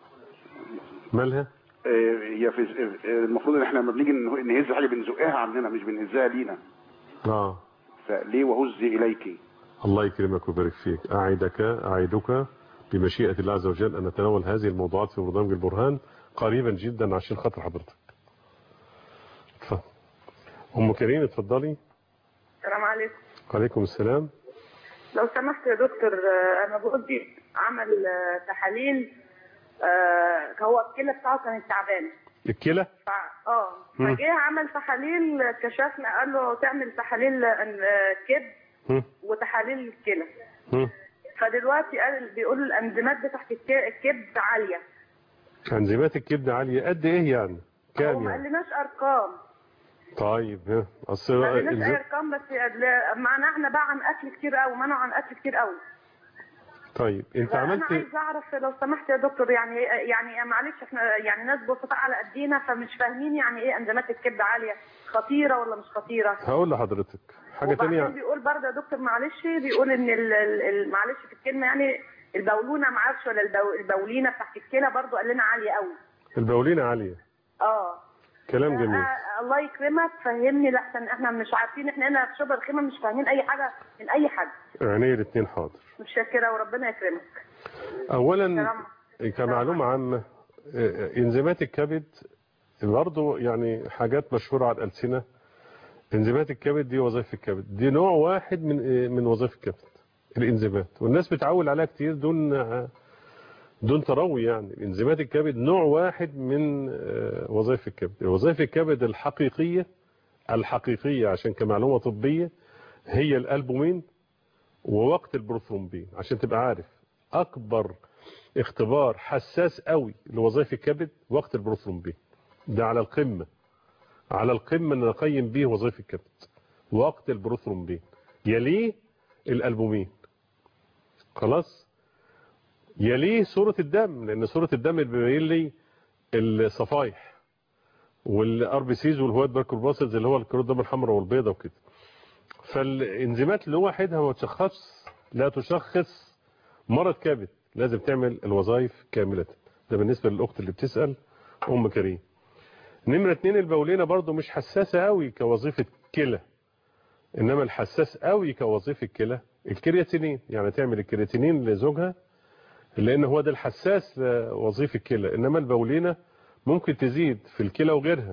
مالها آه، هي في آه، المفروض ان احنا لما بنيجي نه- نهز حاجه بنزقها عننا مش بنهزها لينا اه فليه وهزي اليك الله يكرمك ويبارك فيك أعدك أعدك بمشيئة الله عز وجل أن نتناول هذه الموضوعات في برنامج البرهان قريبا جدا عشان خاطر حضرتك اتفضل أم كريم اتفضلي السلام عليكم عليكم السلام لو سمحت يا دكتور آه، انا جوزي عمل آه، تحاليل آه، هو الكلى بتاعه كانت تعبانه الكلى ف- اه مم. فجه عمل تحاليل كشفنا قال له تعمل تحاليل آه، كبد هم؟ وتحاليل الكلى هم؟ فدلوقتي قال بيقولوا الانزيمات بتاعت الك- الكبد عاليه انزيمات الكبد عالية قد إيه يعني هو كام ما يعني قالناش ارقام طيب ها أصل ما قالناش اي الز- ارقام بس ال- منعنا بقى عن اكل كتير قوي منعوا عن اكل كتير قوي طيب أنت فانا عملت عايز اعرف لو سمحت يا دكتور يعني يعني معلش احنا يعني ناس بسطاء على قدينا فمش فاهمين يعني ايه انزيمات الكبد عاليه خطيره ولا مش خطيره هقول لحضرتك حاجة وبعدين تانية بيقول برضه يا دكتور معلش بيقول ان ال- ال- ال- معلش في الكلمه يعني البولونه ما عارفش ولا البو- البولينه بتاعت الكلى برضه قال لنا عاليه قوي البولينة عالية اه كلام جميل آه، الله يكرمك فهمني لحسن احنا مش عارفين احنا هنا في شبر الخيمه مش فاهمين اي حاجه من اي حد عينيه الاثنين حاضر متشكره وربنا يكرمك اولا كمعلومه عامه آه، انزيمات الكبد برضه يعني حاجات مشهوره على الالسنه انزيمات الكبد دي وظائف الكبد دي نوع واحد من آه، من وظائف الكبد الانزيمات والناس بتعول عليها كتير دون آه، دون تروي يعني انزيمات الكبد نوع واحد من آه، وظائف الكبد وظائف الكبد الحقيقيه الحقيقيه عشان كمعلومه طبيه هي الالبومين ووقت البروثرومبين عشان تبقى عارف اكبر اختبار حساس قوي لوظائف الكبد وقت البروثرومبين ده على القمه على القمه ان نقيم به وظائف الكبد وقت البروثرومبين يليه الالبومين خلاص يليه صوره الدم لان صوره الدم بيبين لي الصفايح والار بي سيز والهوايت باركورباسلز اللي هو الكرات الدم الحمراء والبيضاء وكده فالانزيمات لوحدها ما تشخص لا تشخص مرض كبد لازم تعمل الوظائف كاملة ده بالنسبة للأخت اللي بتسأل أم كريم نمرة اتنين البولينة برضو مش حساسة قوي كوظيفة كلى إنما الحساس قوي كوظيفة كلى الكرياتينين يعني تعمل الكرياتينين لزوجها لان هو ده الحساس لوظيفه الكلى انما البولينه ممكن تزيد في الكلى وغيرها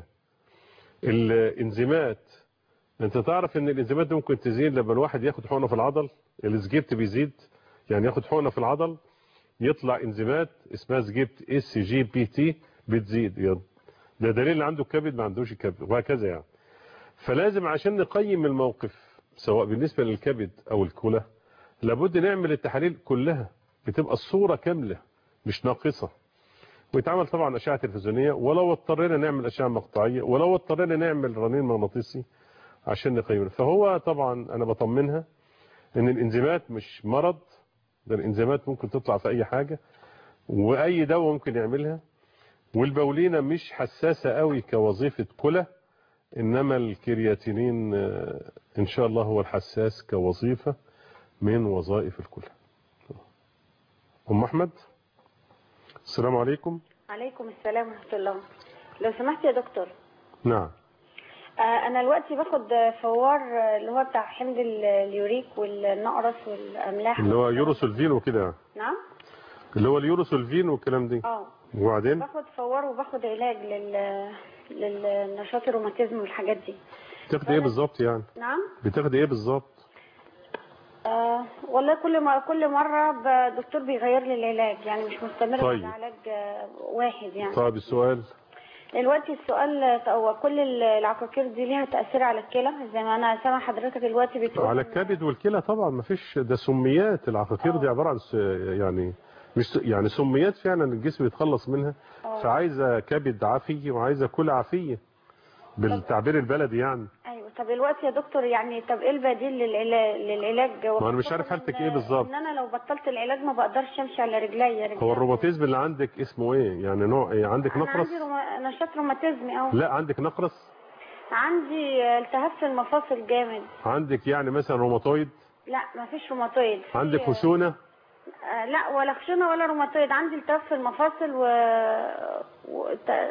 الانزيمات انت تعرف ان الانزيمات دي ممكن تزيد لما الواحد ياخد حقنه في العضل السجيبت بيزيد يعني ياخد حقنه في العضل يطلع انزيمات اسمها سجيبت اس جي بي تي بتزيد يلا. ده دليل عنده كبد ما عندوش كبد وهكذا يعني فلازم عشان نقيم الموقف سواء بالنسبة للكبد او الكلى لابد نعمل التحاليل كلها بتبقى الصورة كاملة مش ناقصة ويتعمل طبعا أشعة تلفزيونية ولو اضطرينا نعمل أشعة مقطعية ولو اضطرينا نعمل رنين مغناطيسي عشان نقيم فهو طبعا أنا بطمنها إن الإنزيمات مش مرض ده الإنزيمات ممكن تطلع في أي حاجة وأي دواء ممكن يعملها والبولينة مش حساسة قوي كوظيفة كلى إنما الكرياتينين إن شاء الله هو الحساس كوظيفة من وظائف الكلى أم أحمد السلام عليكم عليكم السلام ورحمة الله لو سمحت يا دكتور نعم آه أنا دلوقتي باخد فوار آه، اللي هو بتاع حمض ال- اليوريك والنقرس والأملاح اللي هو يوروسولفين وكده نعم اللي هو اليوروسولفين والكلام دي اه وبعدين باخد فوار وباخد علاج لل للنشاط الروماتيزم والحاجات دي بتاخدي ايه بالظبط يعني نعم بتاخدي ايه بالظبط آه والله كل ما كل مرة ب- الدكتور بيغير لي العلاج يعني مش مستمرة طيب. على علاج آه، واحد يعني طيب السؤال دلوقتي السؤال آه، هو كل ال- العقاقير دي ليها تأثير على الكلى زي ما أنا سامع حضرتك دلوقتي بتقول على الكبد والكلى طبعا ما فيش ده سميات العقاقير دي عبارة عن س- يعني مش س- يعني سميات فعلا الجسم يتخلص منها آه. فعايزة كبد عافية وعايزة كلى عافية بالتعبير البلدي يعني ايوه طب دلوقتي يا دكتور يعني طب ايه البديل للعلاج للعلاج ما انا مش عارف حالتك ايه بالظبط ان انا لو بطلت العلاج ما بقدرش امشي على رجليا رجلي هو الروماتيزم اللي عندك اسمه ايه يعني نوع ايه عندك انا نقرس عندي روما... نشاط روماتيزمي اه لا عندك نقرس عندي التهاب في المفاصل جامد عندك يعني مثلا روماتويد لا ما فيش روماتويد في- عندك خشونة آه لا ولا خشونه ولا روماتويد عندي التهاب في المفاصل و, و... ت...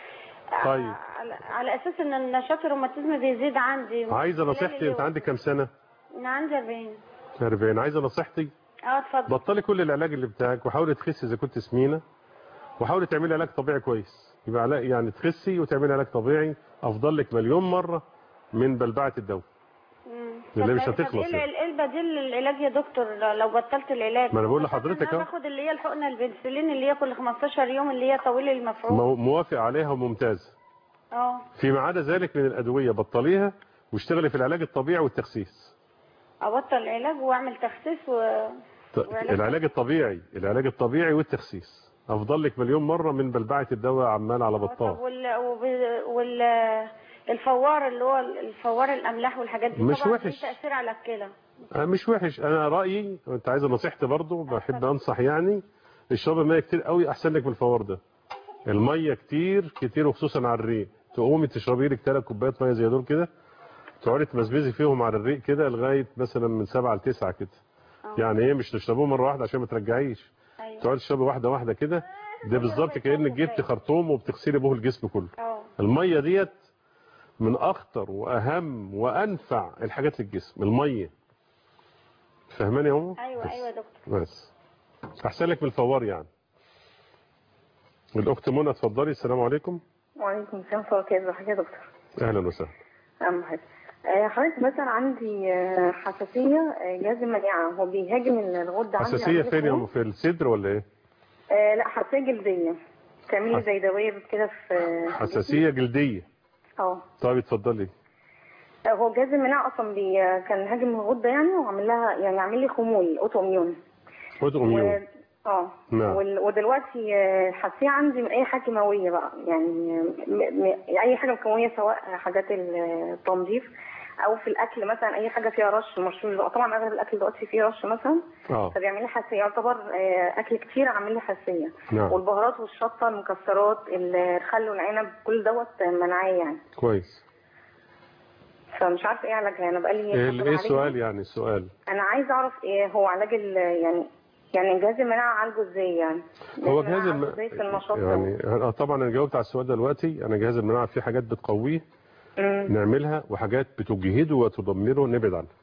طيب على... على اساس ان النشاط الروماتيزمي بيزيد عندي عايزة خلال نصيحتي انت اليوم. عندك كام سنة انا عندي 40 40 عايزة نصيحتي اه اتفضل بطلي كل العلاج اللي بتاعك وحاولي تخسي اذا كنت سمينه وحاولي تعملي علاج طبيعي كويس يبقى علاج يعني تخسي وتعملي علاج طبيعي افضل لك مليون مره من بلبعه الدواء اللي مش طب- طب هتخلص ايه يعني. ايه البديل للعلاج يا دكتور لو بطلت العلاج ما انا بقول خاصة لحضرتك إن انا اهو باخد اللي هي الحقنه البنسلين اللي هي كل 15 يوم اللي هي طويل المفعول مو- موافق عليها وممتازه اه فيما عدا ذلك من الادويه بطليها واشتغلي في العلاج الطبيعي والتخسيس ابطل العلاج واعمل تخسيس و ط- العلاج الطبيعي العلاج الطبيعي والتخسيس افضل لك مليون مره من بلبعه الدواء عمال على بطال وال وب- وال الفوار اللي هو الفوار الاملاح والحاجات دي مش طبعا وحش. ليه تاثير على الكلى أنا مش وحش انا رايي وانت عايز نصيحتي برضو بحب انصح يعني اشرب ميه كتير قوي احسن لك من الفوار ده الميه كتير كتير وخصوصا على الريق تقومي تشربي لك ثلاث كوبايات ميه زي دول كده تقعدي تمزمزي فيهم على الريق كده لغايه مثلا من سبعة لتسعة كده يعني ايه مش تشربوه مره واحده عشان ما ترجعيش تقعدي تشربي واحده واحده كده ده بالظبط كانك جبت خرطوم وبتغسلي به الجسم كله الميه ديت من اخطر واهم وانفع الحاجات للجسم الميه فاهماني يا عمر ايوه ايوه يا دكتور بس احسن لك من الفوار يعني الاخت منى اتفضلي السلام عليكم وعليكم السلام ورحمة الله وبركاته يا دكتور اهلا وسهلا أهم حاجة آه، حضرتك مثلا عندي آه، حساسية آه، جهاز المناعة هو بيهاجم الغدة عندي حساسيه عندي فين يا خمول. عم في الصدر ولا ايه آه لا حساسية جلدية تعملي زي دوائر كده في في حساسيه جلديه جسمي. اه طيب اتفضلي آه، هو جهاز المناعة أصلا بي آه، كان هاجم الغدة يعني وعمل لها يعني عامل لي خمول أوتو إميون خد اميون اه نعم. وال- ودلوقتي آه، حساسية عندي من أي حاجة كيماوية بقى يعني م- م- أي حاجة كيماوية سواء حاجات التنظيف أو في الأكل مثلا أي حاجة فيها رش مشروش بقى طبعا أغلب الأكل دلوقتي فيه رش مثلا اه فبيعمل لي حساسية يعتبر آه، أكل كتير عامل لي حساسية نعم. والبهارات والشطة المكسرات الخل والعنب كل دوت منعاه يعني كويس فمش عارفة إيه علاجها أنا بقالي ايه فترة ايه عليها. السؤال يعني السؤال أنا عايزة أعرف إيه هو علاج ال يعني يعني جهاز المناعة عالجه إزاي يعني هو لازم جهاز الم... أعالجه إزاي في النشاط يعني أنا طبعا انا جاوبت على السؤال ده دلوقتي انا جهاز المناعه فيه حاجات بتقويه مم. نعملها وحاجات بتجهده وتدمره نبعد عنها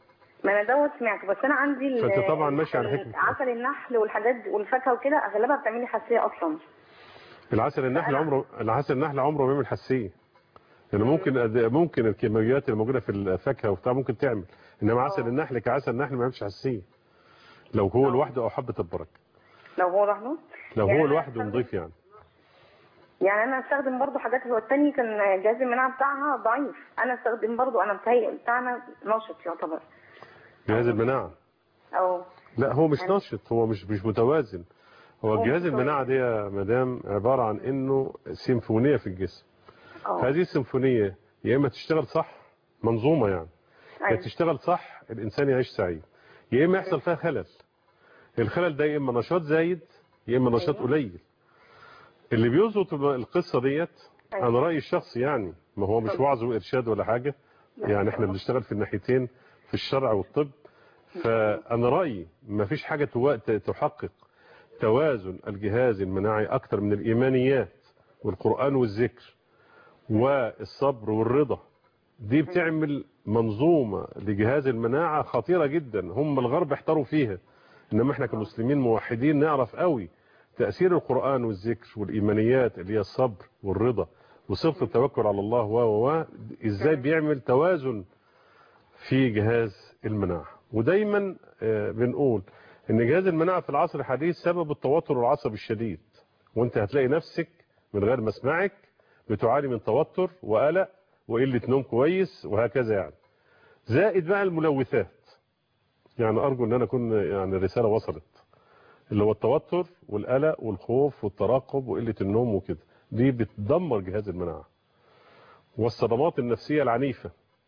ما انا دوت سمعت بس انا عندي ال- فأنت طبعا ماشي على حكمة. عسل النحل والحاجات دي والفاكهه وكده اغلبها بتعمل لي حساسيه اصلا العسل النحل عمره العسل النحل عمره ما بيعمل حساسيه لانه ممكن قد- ممكن الكيماويات الموجوده في الفاكهه وبتاع ممكن تعمل انما عسل النحل كعسل نحل ما بيعملش حساسيه لو هو لوحده او حبه البركه لو هو لوحده لو يعني هو أنا لوحده نضيف يعني يعني انا استخدم برضو حاجات هو التاني كان جهاز المناعه بتاعها ضعيف انا استخدم برضو انا بتهيأ بتاعنا نشط يعتبر جهاز المناعه او لا هو مش نشط هو مش مش متوازن هو هو جهاز مش المناعه دي يا مدام عباره عن انه سيمفونيه في الجسم أه. هذه السيمفونيه يا اما تشتغل صح منظومه يعني يا أيوة. تشتغل صح الانسان يعيش سعيد يا اما يحصل فيها خلل الخلل ده يا اما نشاط زايد يا اما نشاط قليل اللي بيظبط القصه ديت انا رايي الشخصي يعني ما هو مش وعظ وارشاد ولا حاجه يعني احنا بنشتغل في الناحيتين في الشرع والطب فانا رايي ما فيش حاجه تو- تحقق توازن الجهاز المناعي اكتر من الايمانيات والقران والذكر والصبر والرضا دي بتعمل منظومه لجهاز المناعه خطيره جدا هم الغرب احتروا فيها انما احنا كمسلمين موحدين نعرف قوي تاثير القران والذكر والايمانيات اللي هي الصبر والرضا وصفه التوكل على الله و و و ازاي بيعمل توازن في جهاز المناعه ودايما آه، بنقول ان جهاز المناعه في العصر الحديث سبب التوتر العصبي الشديد وانت هتلاقي نفسك من غير ما اسمعك بتعاني من توتر وقلق وقله نوم كويس وهكذا يعني زائد بقى الملوثات يعني ارجو ان انا اكون يعني الرساله وصلت اللي هو التوتر والقلق والخوف والترقب وقله النوم وكده دي بتدمر جهاز المناعه والصدمات النفسيه العنيفه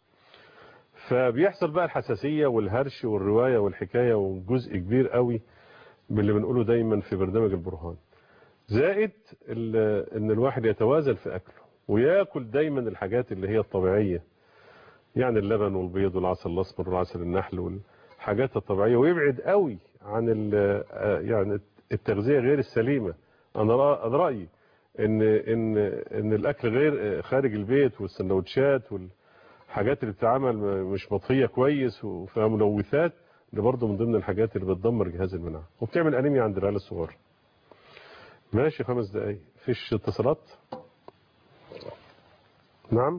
فبيحصل بقى الحساسيه والهرش والروايه والحكايه وجزء كبير قوي من اللي بنقوله دايما في برنامج البرهان زائد ال- ان الواحد يتوازن في اكله وياكل دايما الحاجات اللي هي الطبيعيه يعني اللبن والبيض والعسل الاسمر والعسل النحل والحاجات الطبيعيه ويبعد قوي عن ال- آه يعني التغذيه غير السليمه انا رأ- أنا رايي ان ان ان الاكل غير خارج البيت والسندوتشات والحاجات اللي بتتعمل مش مطهيه كويس وفيها ملوثات ده برضه من ضمن الحاجات اللي بتدمر جهاز المناعه وبتعمل انيميا عند العيال الصغار ماشي خمس دقايق فيش اتصالات نعم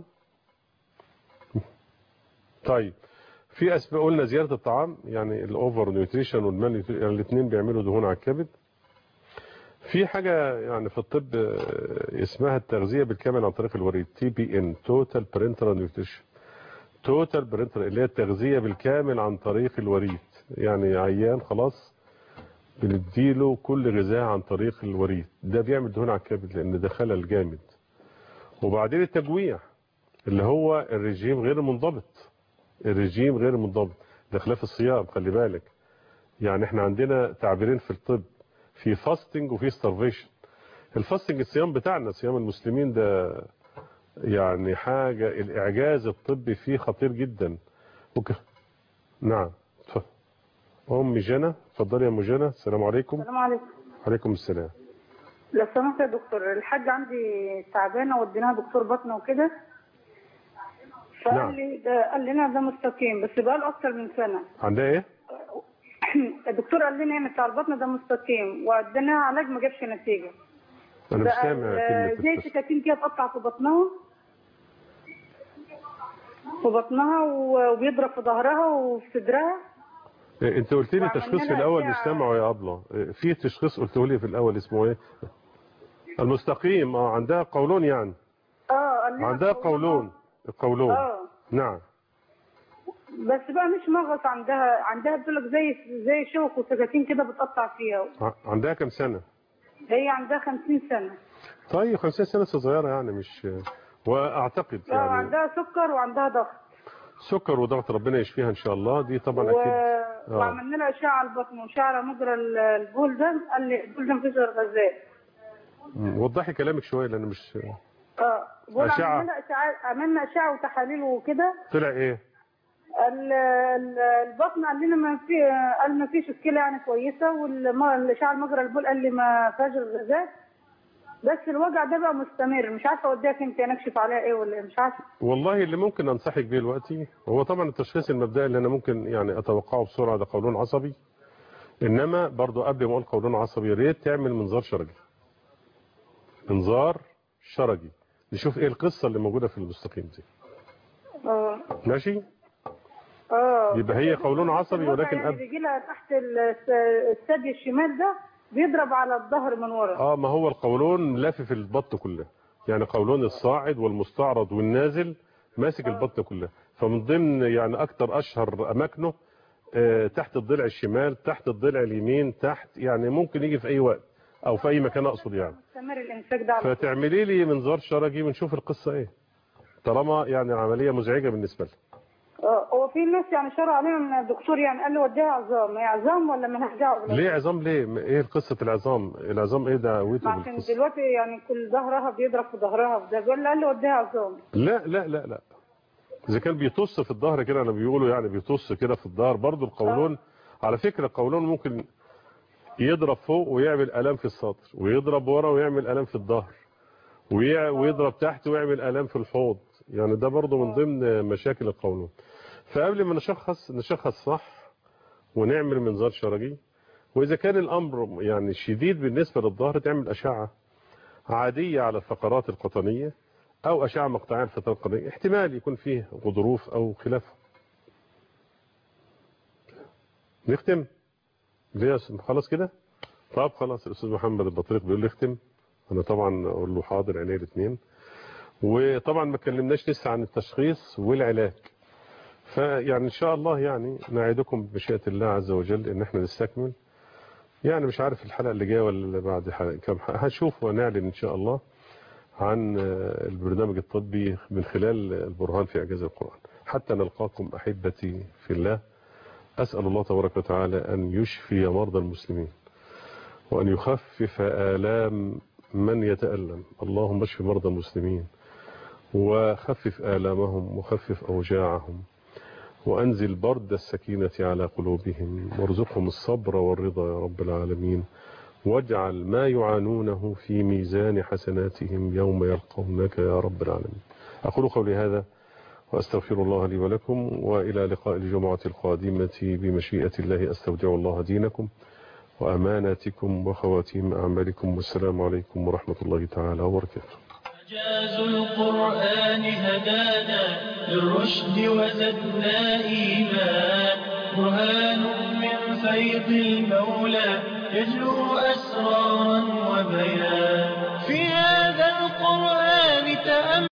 طيب في اسباب قلنا زياده الطعام يعني الاوفر نيوتريشن والمال يعني الاثنين بيعملوا دهون على الكبد في حاجه يعني في الطب آه، اسمها التغذيه بالكامل عن طريق الوريد تي بي ان توتال برنترال نيوتريشن توتال برنترال اللي هي التغذيه بالكامل عن طريق الوريد يعني عيان خلاص بنديله كل غذاء عن طريق الوريد ده بيعمل دهون على الكبد لان ده خلل جامد وبعدين التجويع اللي هو الرجيم غير المنضبط الرجيم غير المنضبط ده خلاف الصيام خلي بالك يعني احنا عندنا تعبيرين في الطب في فاستنج وفي starvation الفاستنج الصيام بتاعنا صيام المسلمين ده يعني حاجة الإعجاز الطبي فيه خطير جدا وك... نعم اتفضل. أم جنى اتفضلي يا أم جنى السلام عليكم السلام عليكم عليكم السلام لو سمحت يا دكتور الحاج عندي تعبانه وديناها دكتور بطنه وكده فقال نعم. لي ده قال لنا ده مستقيم بس بقى له اكتر من سنه عندها إيه؟ الدكتور قال لنا يعني بتاع البطن ده مستقيم واديناها علاج ما جابش نتيجه أنا مش بقى سامع ال- كلمة زي التص- سكاكين كده تقطع في بطنها في بطنها و- وبيضرب في ظهرها وفي صدرها إيه، انت قلت لي وعملنا تشخيص في لها الاول أشعة. مش سامعه يا ابله إيه، في تشخيص قلته لي في الاول اسمه ايه المستقيم اه عندها قولون يعني اه قال لنا عندها قولون القولون اه نعم بس بقى مش مغص عندها عندها بتقول لك زي زي شوك وسكاكين كده بتقطع فيها ع- عندها كم سنه هي عندها 50 سنه طيب 50 سنه لسه صغيره يعني مش واعتقد اه يعني عندها سكر وعندها ضغط سكر وضغط ربنا يشفيها ان شاء الله دي طبعا و... اكيد اه وعملنا لها اشعه على البطن واشعه على مجرى ال- البول ده قال لي البول ده مفيش غير غذاء مم. وضحي كلامك شويه لان مش اه بقول أشعة. عملنا لها اشعه عملنا اشعه وتحاليل وكده طلع ايه ال- ال- البطن قال لنا ما في قال ما فيش مشكله يعني كويسه والاشعه على مجرى البول قال لي ما فيهاش غذاء بس الوجع ده بقى مستمر مش عارفه اوديها فين تاني اكشف عليها ايه ولا إيه، مش عارفه والله اللي ممكن انصحك بيه دلوقتي هو طبعا التشخيص المبدئي اللي انا ممكن يعني اتوقعه بسرعه ده قولون عصبي انما برضو قبل ما اقول قولون عصبي يا ريت تعمل منظار شرجي منظار شرجي نشوف ايه القصه اللي موجوده في المستقيم دي اه ماشي اه يبقى هي قولون عصبي الوجع ولكن يعني قبل بيجي لها تحت الس- الثدي الشمال ده بيضرب على الظهر من ورا اه ما هو القولون لافف البطن كلها يعني قولون الصاعد والمستعرض والنازل ماسك البطن كلها فمن ضمن يعني اكتر اشهر اماكنه آه تحت الضلع الشمال تحت الضلع اليمين تحت يعني ممكن يجي في اي وقت او في اي مكان اقصد يعني مستمر الامساك ده على طول. فتعملي لي منظار شرجي ونشوف القصه ايه طالما يعني العمليه مزعجه بالنسبه لها اه هو في ناس يعني شرع عليهم الدكتور يعني قال له وديها عظام هي عظام ولا مالهاش دعوه ليه عظام ليه م- ايه قصه العظام العظام ايه دعوته عشان بالقصه دلوقتي يعني كل ظهرها بيضرب في ظهرها في ده بيقول له قال له وديها عظام لا لا لا لا اذا كان بيطص في الظهر كده انا بيقولوا يعني بيطص كده في الظهر برضو القولون على فكره القولون ممكن يضرب فوق ويعمل الام في الصدر ويضرب ورا ويعمل الام في الظهر ويع- ويضرب تحت ويعمل الام في الحوض يعني ده برضو من ضمن مشاكل القولون فقبل ما نشخص نشخص صح ونعمل منظار شرجي واذا كان الامر يعني شديد بالنسبه للظهر تعمل اشعه عاديه على الفقرات القطنيه او اشعه مقطعيه على الفقرات القطنيه احتمال يكون فيه غضروف او خلافه نختم ليه يا أستاذ؟ خلاص كده طب خلاص الاستاذ محمد البطريق بيقول لي اختم انا طبعا اقول له حاضر عينيه الاثنين وطبعا ما اتكلمناش لسه عن التشخيص والعلاج فيعني ان شاء الله يعني نعدكم بمشيئه الله عز وجل ان احنا نستكمل يعني مش عارف الحلقه اللي جايه ولا اللي بعد حلقة كم حلقة. هنشوف ونعلن ان شاء الله عن آه، البرنامج الطبي من خلال البرهان في اعجاز القران حتى نلقاكم احبتي في الله اسال الله تبارك وتعالى ان يشفي مرضى المسلمين وان يخفف الام من يتالم اللهم اشف مرضى المسلمين وخفف آلامهم وخفف أوجاعهم وأنزل برد السكينة على قلوبهم وارزقهم الصبر والرضا يا رب العالمين واجعل ما يعانونه في ميزان حسناتهم يوم يلقونك يا رب العالمين أقول قولي هذا وأستغفر الله لي ولكم وإلى لقاء الجمعة القادمة بمشيئة الله أستودع الله دينكم وأماناتكم وخواتيم أعمالكم والسلام عليكم ورحمة الله تعالى وبركاته إعجاز القرآن هدانا للرشد وزدنا إيمان برهان من فيض المولى يجلو أسرارا وبيان في هذا القرآن تأمل